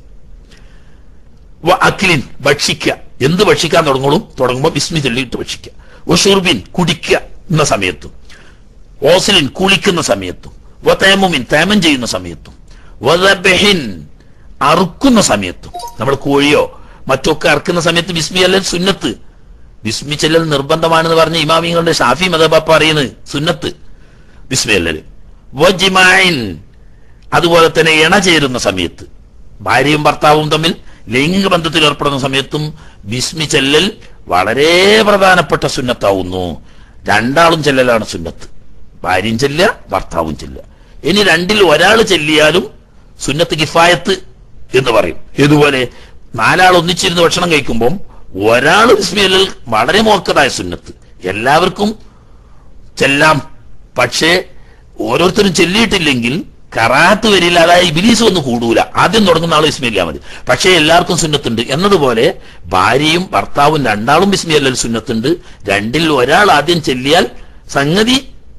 S1: വ അഖിലിൻ ഭക്ഷിക്കുക എന്ത് ഭക്ഷിക്കാൻ തുടങ്ങും തുടങ്ങുമ്പോൾ ബിസ്മി ചൊല്ലിയിട്ട് ഭക്ഷിക്കുക ഒഷുർബിൻ കുടിക്കുക എന്ന സമയത്തും ഓസലിൻ കുളിക്കുന്ന സമയത്തും വ തേമുമിൻ തേമം ചെയ്യുന്ന സമയത്തും വദബഹിൻ അറുക്കുന്ന സമയത്തും നമ്മൾ കോഴിയോ മറ്റൊക്കെ അറുക്കുന്ന സമയത്ത് ബിസ്മി അല്ല സുന്നത്ത് ബിസ്മി ചെല്ലൽ നിർബന്ധമാണെന്ന് പറഞ്ഞ ഇമാമിങ്ങളുടെ ഷാഫി മതബ പറയുന്നത് സുന്നത്ത് ബിസ്മി അല്ലല് വജിമായിൻ അതുപോലെ തന്നെ ഇണ ചേരുന്ന സമയത്ത് ഭാര്യയും ഭർത്താവും തമ്മിൽ ലൈംഗിക ബന്ധത്തിൽ ഏർപ്പെടുന്ന സമയത്തും ബിസ്മി ചെല്ലൽ വളരെ പ്രധാനപ്പെട്ട സുന്നത്താവുന്നു രണ്ടാളും ചെല്ലലാണ് സുന്നത്ത് ഭാര്യയും ചെല്ലുക ഭർത്താവും ചെല്ലുക ഇനി രണ്ടിൽ ഒരാൾ ചെല്ലിയാലും സുന്നത്ത് കിഫായത്ത് എന്ന് പറയും ഇതുപോലെ നാലാൾ ഒന്നിച്ചിരുന്ന് ഭക്ഷണം കഴിക്കുമ്പോൾ ഒരാൾ ബിസ്മി ചെല്ലൽ വളരെ മോക്കതായ സുന്നത്ത് എല്ലാവർക്കും ചെല്ലാം പക്ഷേ ഓരോരുത്തരും ചെല്ലിയിട്ടില്ലെങ്കിൽ കറാത്ത് വരില്ല അതായത് ഇബിലീസ് ഒന്നും കൂടൂല ആദ്യം തുടങ്ങുന്ന ആൾ ബിസ്മില്ല മതി പക്ഷേ എല്ലാവർക്കും സുന്നത്തുണ്ട് എന്നതുപോലെ ഭാര്യയും ഭർത്താവും രണ്ടാളും ബിസ്മിയല്ലൽ സുന്നത്തുണ്ട് രണ്ടിൽ ഒരാൾ ആദ്യം ചെല്ലിയാൽ സംഗതി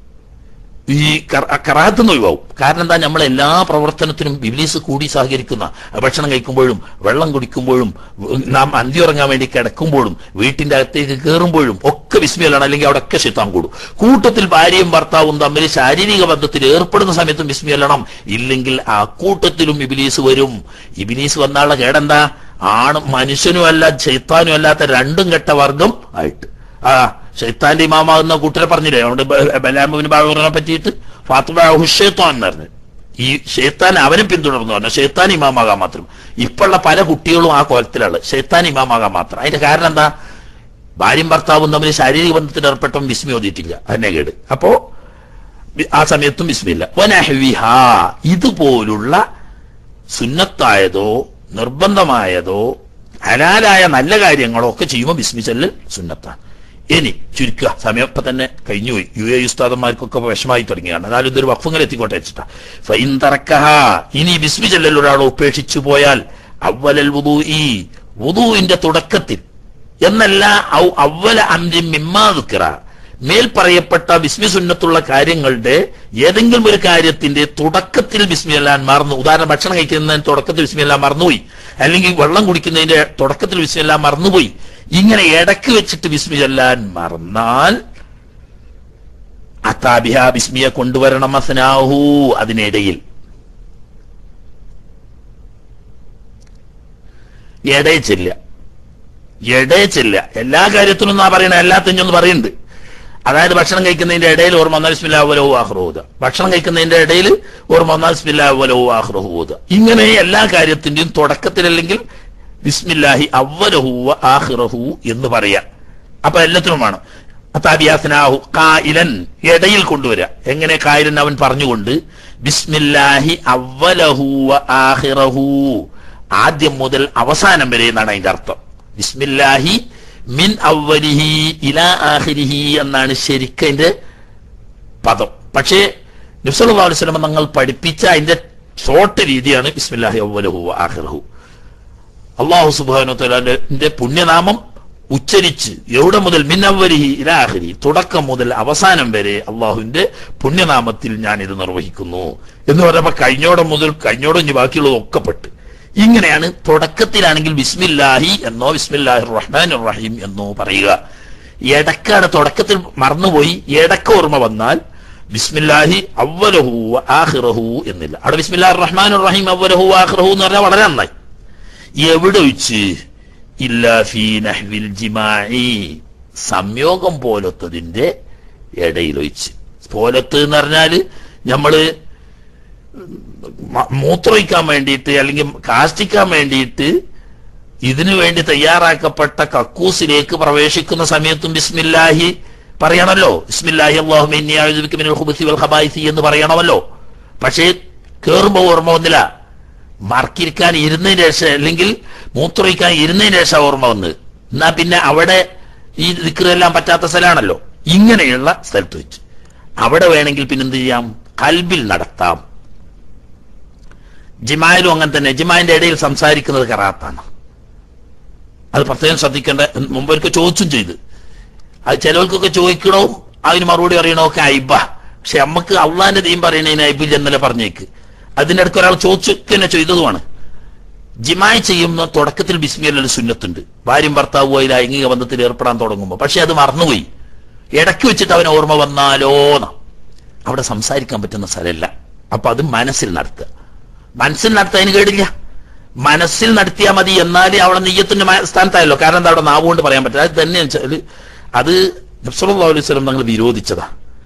S1: ഈ കറാത്ത് ഒഴിവാവും കാരണം എന്താ നമ്മൾ എല്ലാ പ്രവർത്തനത്തിനും ഇബ്ലീസ് കൂടി സഹകരിക്കുന്ന ഭക്ഷണം കഴിക്കുമ്പോഴും വെള്ളം കുടിക്കുമ്പോഴും നാം അന്തി ഉറങ്ങാൻ വേണ്ടി കിടക്കുമ്പോഴും വീട്ടിന്റെ അകത്തേക്ക് കയറുമ്പോഴും ഒക്കെ വിസ്മയലാണ് അല്ലെങ്കിൽ അവിടെ ഒക്കെ ശിത്താൻ കൂടും കൂട്ടത്തിൽ ഭാര്യയും ഭർത്താവും തമ്മിൽ ശാരീരിക ബന്ധത്തിൽ ഏർപ്പെടുന്ന സമയത്തും വിസ്മയല്ലണം ഇല്ലെങ്കിൽ ആ കൂട്ടത്തിലും ഇബിലീസ് വരും ഇബിലീസ് വന്നാലുള്ള കേടെന്താ ആണ് മനുഷ്യനും അല്ല ചൈത്താനും അല്ലാത്ത രണ്ടും കെട്ട വർഗം ആയിട്ട് ആ ഷെയ്ത്താന്റെ ഇമാമാകുന്ന കൂട്ടരെ പറഞ്ഞില്ലേ അതുകൊണ്ട് ബലാമുവിന് ബാബുറിനെ പറ്റിയിട്ട് ഫാത്തുബാഹു ഷെയ്ത്താൻ എന്ന് പറഞ്ഞു ഈ ഷെയ്ത്താൻ അവനെ പിന്തുടർന്നു പറഞ്ഞു ഷെയ്ത്താൻ ഇമാമാകാൻ മാത്രം ഇപ്പോഴുള്ള പല കുട്ടികളും ആ കോലത്തിലാണ് ഷെയ്ത്താൻ ഇമാമാകാൻ മാത്രം അതിന്റെ കാരണം എന്താ ഭാര്യയും ഭർത്താവും തമ്മിൽ ശാരീരിക ബന്ധത്തിൽ ഏർപ്പെട്ടും വിസ്മി ഓതിയിട്ടില്ല അതിനെ കേട് അപ്പോ ആ സമയത്തും വിസ്മില്ല വനഹ്വിഹ ഇതുപോലുള്ള സുന്നത്തായതോ നിർബന്ധമായതോ ഹലാലായ നല്ല കാര്യങ്ങളോ ഒക്കെ ചെയ്യുമ്പോൾ ബിസ്മി ചെല്ലൽ സുന്നത്താണ് ഇനി ചുരുക്കുക സമയം ഇപ്പൊ തന്നെ കഴിഞ്ഞുപോയി യു എ ഉസ്താദന്മാർക്കൊക്കെ വിഷമായി തുടങ്ങിയാണ് എന്നാലും ഇതൊരു വഫുങ്ങൾ എത്തിക്കോട്ടെ വെച്ചിട്ടാ ഫൈൻ തറക്കഹ ഇനി ബിസ്മി ചെല്ലൽ ഒരാൾ ഉപേക്ഷിച്ചു പോയാൽ അവലൽ വുദു ഈ വുദുവിന്റെ തുടക്കത്തിൽ എന്നല്ല ഔ അവല അംരി മിമ്മാതുക്കിറ മേൽ പറയപ്പെട്ട ബിസ്മി സുന്നത്തുള്ള കാര്യങ്ങളുടെ ഏതെങ്കിലും ഒരു കാര്യത്തിന്റെ തുടക്കത്തിൽ ബിസ്മി എല്ലാം മറന്നു ഉദാഹരണം ഭക്ഷണം കഴിക്കുന്നതിന് തുടക്കത്തിൽ ബിസ്മി എല്ലാം മറന്നുപോയി അല്ലെങ്കിൽ വെള്ളം കുടിക്കുന്നതിന്റെ തുടക്കത്തിൽ ബിസ്മി എല്ലാം മറന്നുപോയി ഇങ്ങനെ ഇടക്ക് വെച്ചിട്ട് ബിസ്മി ചൊല്ലാൻ മറന്നാൽ അത്താബിഹ ബിസ്മിയെ കൊണ്ടുവരണം അസനാഹു അതിനിടയിൽ ഇടയെ ചെല്ല ഇടയെ ചെല്ല എല്ലാ കാര്യത്തിലും എന്നാ പറയണ എല്ലാത്തിനും പറയുന്നുണ്ട് അതായത് ഭക്ഷണം കഴിക്കുന്നതിന്റെ ഇടയിൽ ഓർമ്മ വന്നാൽ ബിസ്മില്ലാ വലവും ആഹ്റഹൂദ ഭക്ഷണം കഴിക്കുന്നതിന്റെ ഇടയിൽ ഓർമ്മ വന്നാൽ ബിസ്മില്ലാ വലവും ആഹ്റഹൂദ ഇങ്ങനെ എല്ലാ കാര്യത്തിന്റെയും തുടക്കത്തിലല്ലെങ്കിൽ ബിസ്മില്ലാഹി അവലഹു ആഹിറഹു എന്ന് പറയാം അപ്പൊ എല്ലാത്തിനും വേണം അത്താബിയാസനാഹു കായിലൻ ഇടയിൽ കൊണ്ടുവരിക എങ്ങനെ കായിലൻ അവൻ പറഞ്ഞുകൊണ്ട് ബിസ്മില്ലാഹി അവലഹു ആഹിറഹു ആദ്യം മുതൽ അവസാനം വരെ എന്നാണ് അതിന്റെ അർത്ഥം ബിസ്മില്ലാഹി മിൻ അവലിഹി ഇലാ ആഹിരിഹി എന്നാണ് ശരിക്കതിന്റെ പദം പക്ഷേ നബ്സല്ലാ അലുസ്ലമ തങ്ങൾ പഠിപ്പിച്ച അതിന്റെ ഷോർട്ട് രീതിയാണ് ബിസ്മില്ലാഹി അവലഹു ആഹിറഹു അള്ളാഹു സുബാനുത്തലാന്റെ പുണ്യനാമം ഉച്ചരിച്ച് എവിടെ മുതൽ മിന്നവരിഹി ഇലാഹരി തുടക്കം മുതൽ അവസാനം വരെ അള്ളാഹുവിന്റെ പുണ്യനാമത്തിൽ ഞാൻ ഇത് നിർവഹിക്കുന്നു എന്ന് പറഞ്ഞപ്പോ കഴിഞ്ഞോടം മുതൽ കഴിഞ്ഞോടം ഇനി ബാക്കിയുള്ളത് ഒക്കെ പെട്ട് ഇങ്ങനെയാണ് തുടക്കത്തിലാണെങ്കിൽ ബിസ്മില്ലാഹി എന്നോ ബിസ്മില്ലാഹി റഹ്മാൻ റഹീം എന്നോ പറയുക ഇടക്കാണ് തുടക്കത്തിൽ മറന്നുപോയി ഇടക്ക ഓർമ്മ വന്നാൽ ബിസ്മില്ലാഹി അവലഹു ആഹിറഹു എന്നില്ല അവിടെ ബിസ്മില്ലാഹി റഹ്മാൻ റഹീം അവലഹു ആഹിറഹു എന്ന് പറഞ്ഞാൽ വളരെ നന്നായി എവിടെ വെച്ച് ഇല്ലാ ഫീ നഹ്വിൽ ജിമായി സംയോഗം പോലത്തതിന്റെ ഇടയിൽ വെച്ച് പോലത്ത് എന്ന് പറഞ്ഞാല് നമ്മള് മൂത്രമൊഴിക്കാൻ വേണ്ടിയിട്ട് അല്ലെങ്കിൽ കാഷ്ടിക്കാൻ വേണ്ടിയിട്ട് ഇതിനു വേണ്ടി തയ്യാറാക്കപ്പെട്ട കക്കൂസിലേക്ക് പ്രവേശിക്കുന്ന സമയത്തും ബിസ്മില്ലാഹി പറയണമല്ലോ ബിസ്മില്ലാഹി അള്ളാഹുബി എന്ന് പറയണമല്ലോ പക്ഷേ കേറുമ്പോ ഓർമ്മ വന്നില്ല മറക്കിരിക്കാൻ ഇരുന്നതിന് ശേഷം അല്ലെങ്കിൽ മൂത്രമൊഴിക്കാൻ ഇരുന്നതിന് ശേഷം ഓർമ്മ വന്ന് എന്നാ പിന്നെ അവിടെ ഈ ദിക്കറെല്ലാം പറ്റാത്ത സ്ഥലമാണല്ലോ ഇങ്ങനെയുള്ള സ്ഥലത്ത് വെച്ച് അവിടെ വേണമെങ്കിൽ പിന്നെന്ത് ചെയ്യാം കൽബിൽ നടത്താം ജിമായിലും അങ്ങനെ തന്നെ ജിമായിന്റെ ഇടയിൽ സംസാരിക്കുന്നത് കറാത്താണ് അത് പ്രത്യേകം ശ്രദ്ധിക്കേണ്ട മുമ്പൊരിക്കൽ ചോദിച്ചും ചെയ്ത് അത് ചിലവർക്കൊക്കെ ചോദിക്കണോ അതിന് മറുപടി പറയണോ ഒക്കെ അയിബ പക്ഷെ നമുക്ക് അള്ളാന്റെ ദീം പറയണതിന് അയിബിൽ എന്നല്ല പറഞ്ഞേക്ക് അതിന്റെ ഇടയ്ക്ക് ഒരാൾ ചോദിച്ചു തന്നെ ചെയ്തതുമാണ് ജിമായി ചെയ്യുന്ന തുടക്കത്തിൽ ബിസ്മിയല്ല സുന്നത്തുണ്ട് ഭാര്യയും ഭർത്താവും അതിൽ ലൈംഗിക ബന്ധത്തിൽ ഏർപ്പെടാൻ തുടങ്ങുമ്പോൾ പക്ഷെ അത് മറന്നുപോയി ഇടയ്ക്ക് വെച്ചിട്ട് അവന് ഓർമ്മ വന്നാലോന്ന അവിടെ സംസാരിക്കാൻ പറ്റുന്ന സ്ഥലമല്ല അപ്പൊ അത് മനസ്സിൽ നടത്തുക മനസ്സിൽ നടത്താൻ കേടില്ല മനസ്സിൽ നടത്തിയാൽ മതി എന്നാലേ അവിടെ നെയ്യത്തിന്റെ മ- സ്ഥാനത്തായല്ലോ കാരണം എന്താ അവിടെ നാവ് കൊണ്ട് പറയാൻ പറ്റില്ല അത് തന്നെ വെച്ചാല് അത് നബ്സല്ലാ അലൈഹി സ്വലം തങ്ങൾ വിരോധിച്ചതാ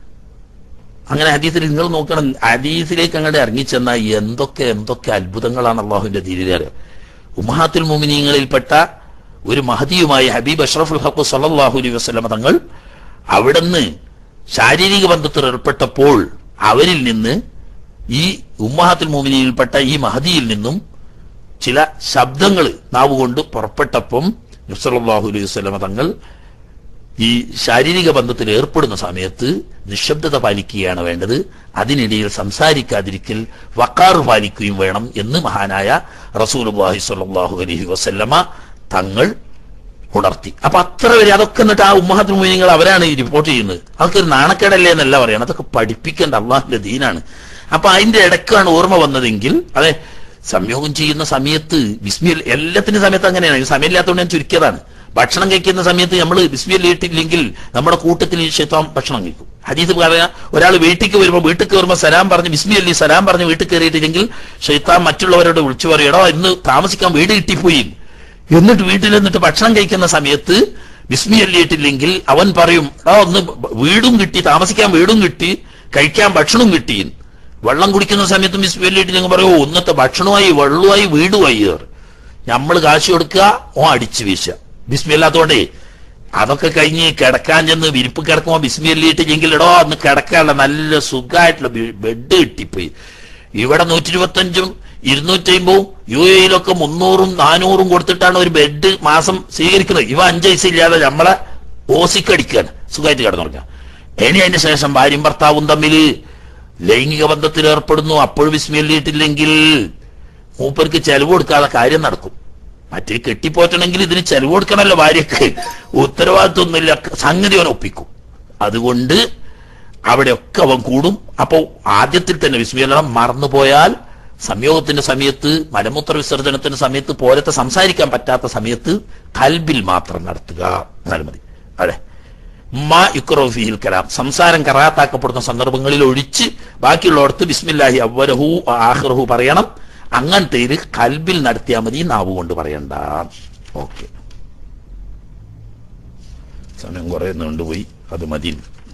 S1: അങ്ങനെ ഹദീസിൽ നിങ്ങൾ നോക്കണം ഹദീസിലേക്ക് അങ്ങോട്ട് ഇറങ്ങിച്ചെന്ന എന്തൊക്കെ എന്തൊക്കെ അത്ഭുതങ്ങളാണ് അള്ളാഹുവിന്റെ ധീരത ഉമ്മഹാത്തുൽ മുമിനീങ്ങളിൽപ്പെട്ട ഒരു മഹദിയുമായി ഹബീബ് അഷ്റഫുൽ ഹഖ് സല്ലല്ലാഹു അലൈഹി വസല്ലമ തങ്ങൾ അവിടുന്ന് ശാരീരിക ബന്ധത്തിൽ ഏർപ്പെട്ടപ്പോൾ അവരിൽ നിന്ന് ഈ ഉമ്മഹാത്തുൽ മുമിനിയിൽപ്പെട്ട ഈ മഹദിയിൽ നിന്നും ചില ശബ്ദങ്ങൾ നാവുകൊണ്ട് പുറപ്പെട്ടപ്പം നബ്സല്ലാഹു അലൈഹി വസല്ലമ തങ്ങൾ ഈ ശാരീരിക ബന്ധത്തിൽ ഏർപ്പെടുന്ന സമയത്ത് നിശബ്ദത പാലിക്കുകയാണ് വേണ്ടത് അതിനിടയിൽ സംസാരിക്കാതിരിക്കൽ വക്കാറ് പാലിക്കുകയും വേണം എന്ന് മഹാനായ റസൂലുള്ളാഹി സ്വല്ലല്ലാഹു അലൈഹി വസല്ലമ തങ്ങൾ ഉണർത്തി അപ്പൊ അത്ര വരെ അതൊക്കെ എന്നിട്ട് ആ ഉമ്മഹത്തുൽ മുഅ്മിനീങ്ങൾ അവരാണ് ഈ റിപ്പോർട്ട് ചെയ്യുന്നത് അതൊക്കെ ഒരു നാണക്കേടല്ലേ എന്നല്ല പറയണം അതൊക്കെ പഠിപ്പിക്കേണ്ട അള്ളാഹിന്റെ ദീനാണ് അപ്പൊ അതിന്റെ ഇടയ്ക്കാണ് ഓർമ്മ വന്നതെങ്കിൽ അതെ സംയോഗം ചെയ്യുന്ന സമയത്ത് ബിസ്മിൽ എല്ലാത്തിന്റെ സമയത്ത് അങ്ങനെയാണ് ഇത് സമയമില്ലാത്തതുകൊണ്ട് ഞാൻ ചുരുക്കിയതാണ് ഭക്ഷണം കഴിക്കുന്ന സമയത്ത് നമ്മൾ ബിസ്മിൽ ഇട്ടില്ലെങ്കിൽ നമ്മുടെ കൂട്ടത്തിൽ ഈ ഷെയ്ത്താൻ ഭക്ഷണം കഴിക്കും ഹദീസ് പറയാ ഒരാൾ വീട്ടിലേക്ക് വരുമ്പോൾ വീട്ടിൽ വരുമ്പോൾ സലാം പറഞ്ഞ് ബിസ്മി അല്ലി സലാം പറഞ്ഞ് വീട്ടിൽ കയറിയിട്ടില്ലെങ്കിൽ ഷെയ്ത്താൻ മറ്റുള്ളവരോട് വിളിച്ചു പറയടോ ഇന്ന് താമസിക്കാൻ വീട് കിട്ടിപ്പോയി എന്നിട്ട് വീട്ടിൽ നിന്നിട്ട് ഭക്ഷണം കഴിക്കുന്ന സമയത്ത് ബിസ്മി അല്ലിയിട്ടില്ലെങ്കിൽ അവൻ പറയും ആ ഒന്ന് വീടും കിട്ടി താമസിക്കാൻ വീടും കിട്ടി കഴിക്കാൻ ഭക്ഷണവും കിട്ടി വെള്ളം കുടിക്കുന്ന സമയത്തും ബിസ്മി അല്ലിയിട്ട് ഞങ്ങൾ പറയും "ഓ, ഇന്നത്തെ ഭക്ഷണമായി വെള്ളമായി വീടുമായി നമ്മൾ കാശ് കൊടുക്കുക ഓ അടിച്ചു വീശുക ബിസ്മി അല്ലാത്തോണ്ടേ അതൊക്കെ കഴിഞ്ഞ് കിടക്കാൻ ചെന്ന് വിരിപ്പ് കിടക്കുമ്പോ ബിസ്മി അല്ലിയിട്ടില്ലെങ്കിൽ ഇടോ അന്ന് കിടക്കാനുള്ള നല്ല സുഖമായിട്ടുള്ള ബെ- ബെഡ് കിട്ടിപ്പോയി ഇവിടെ നൂറ്റി ഇരുപത്തഞ്ചും ഇരുന്നൂറ്റമ്പതും യു എയിലൊക്കെ മുന്നൂറും നാനൂറും കൊടുത്തിട്ടാണ് ഒരു ബെഡ് മാസം സ്വീകരിക്കുന്നത് ഇവ അഞ്ച് പൈസ ഇല്ലാതെ നമ്മളെ ഓസിക്കടിക്കാണ് സുഖമായിട്ട് കിടന്നുറങ്ങാം ഇനി അതിന് ശേഷം ഭാര്യയും ഭർത്താവും തമ്മിൽ ലൈംഗിക ബന്ധത്തിൽ ഏർപ്പെടുന്നു അപ്പോൾ വിസ്മയിട്ടില്ലെങ്കിൽ മൂപ്പർക്ക് ചെലവ് കൊടുക്കാതെ കാര്യം നടക്കും മറ്റേ കെട്ടിപ്പോറ്റണമെങ്കിൽ ഇതിന് ചെലവ് കൊടുക്കണമല്ലോ ഭാര്യക്ക് ഉത്തരവാദിത്വമൊന്നുമില്ല സംഗതി അവൻ ഒപ്പിക്കും അതുകൊണ്ട് അവിടെയൊക്കെ അവൻ കൂടും അപ്പോൾ ആദ്യത്തിൽ തന്നെ വിസ്മീകരണം മറന്നുപോയാൽ സംയോഗത്തിന്റെ സമയത്ത് മലമൂത്ര വിസർജനത്തിന്റെ സമയത്ത് പോലത്തെ സംസാരിക്കാൻ പറ്റാത്ത സമയത്ത് കൽബിൽ മാത്രം നടത്തുക എന്നാലും മതി അതെ മാ യുക്രോഫിഹിൽ കലാം സംസാരം കറാത്താക്കപ്പെടുന്ന സന്ദർഭങ്ങളിൽ ഒഴിച്ച് ബാക്കിയുള്ളവർക്ക് ബിസ്മില്ലാഹി അവലഹു ആഹ്റഹു പറയണം അങ്ങനത്തെ ഇത് കൽബിൽ നടത്തിയാൽ മതി നാവ് കൊണ്ട് പറയണ്ട ഓക്കെ സമയം കുറെ നീണ്ടുപോയി അത് മതി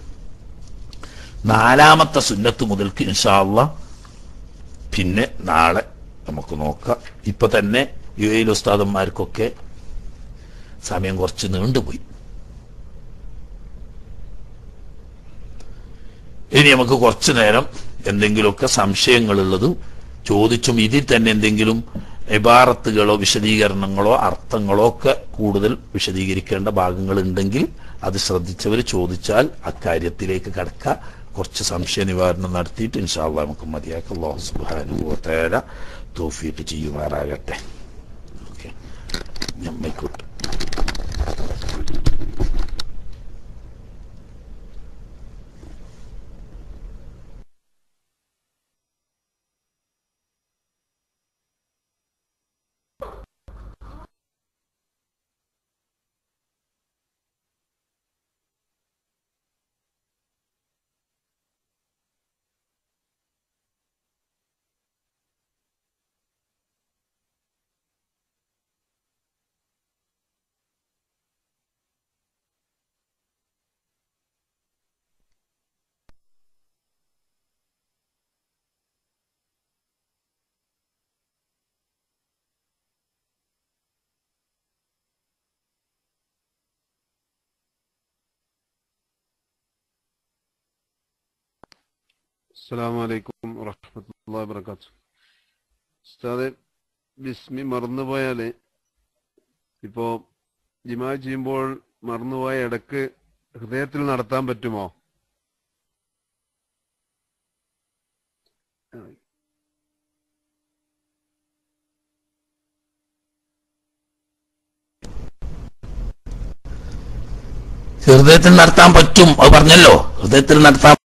S1: നാലാമത്തെ സുന്നത്ത് മുതൽക്ക് ഇൻഷാല്ല പിന്നെ നാളെ നമുക്ക് നോക്കാം ഇപ്പൊ തന്നെ യു എയിൽ ഉസ്താദന്മാർക്കൊക്കെ സമയം കുറച്ച് നീണ്ടുപോയി ഇനി നമുക്ക് കുറച്ചു നേരം എന്തെങ്കിലുമൊക്കെ സംശയങ്ങളുള്ളത് ചോദിച്ചും ഇതിൽ തന്നെ എന്തെങ്കിലും ഇബാറത്തുകളോ വിശദീകരണങ്ങളോ അർത്ഥങ്ങളോ ഒക്കെ കൂടുതൽ വിശദീകരിക്കേണ്ട ഭാഗങ്ങൾ ഉണ്ടെങ്കിൽ അത് ശ്രദ്ധിച്ചവർ ചോദിച്ചാൽ അക്കാര്യത്തിലേക്ക് കടക്കുക കുറച്ച് സംശയ നിവാരണം നടത്തിയിട്ട് ഇൻഷാല്ല നമുക്ക് മതിയാക്കാം അല്ലാഹു സുബ്ഹാനഹു വ തആല തൗഫീഖ് ചെയ്യുമാറാകട്ടെ ഓക്കെ ഞമ്മയ്ക്കോട്ടെ
S2: അസ്സാം വലൈക്കും വറഹമത്തല്ലാ വാബർക്കാത്തു ഉസ്താദെ ബിസ്മി മറന്നുപോയാൽ ഇപ്പോൾ ജിമാ ചെയ്യുമ്പോൾ മറന്നുപോയ ഇടക്ക് ഹൃദയത്തിൽ നടത്താൻ പറ്റുമോ
S1: ഹൃദയത്തിൽ നടത്താൻ പറ്റും അത് പറഞ്ഞല്ലോ ഹൃദയത്തിൽ നടത്താൻ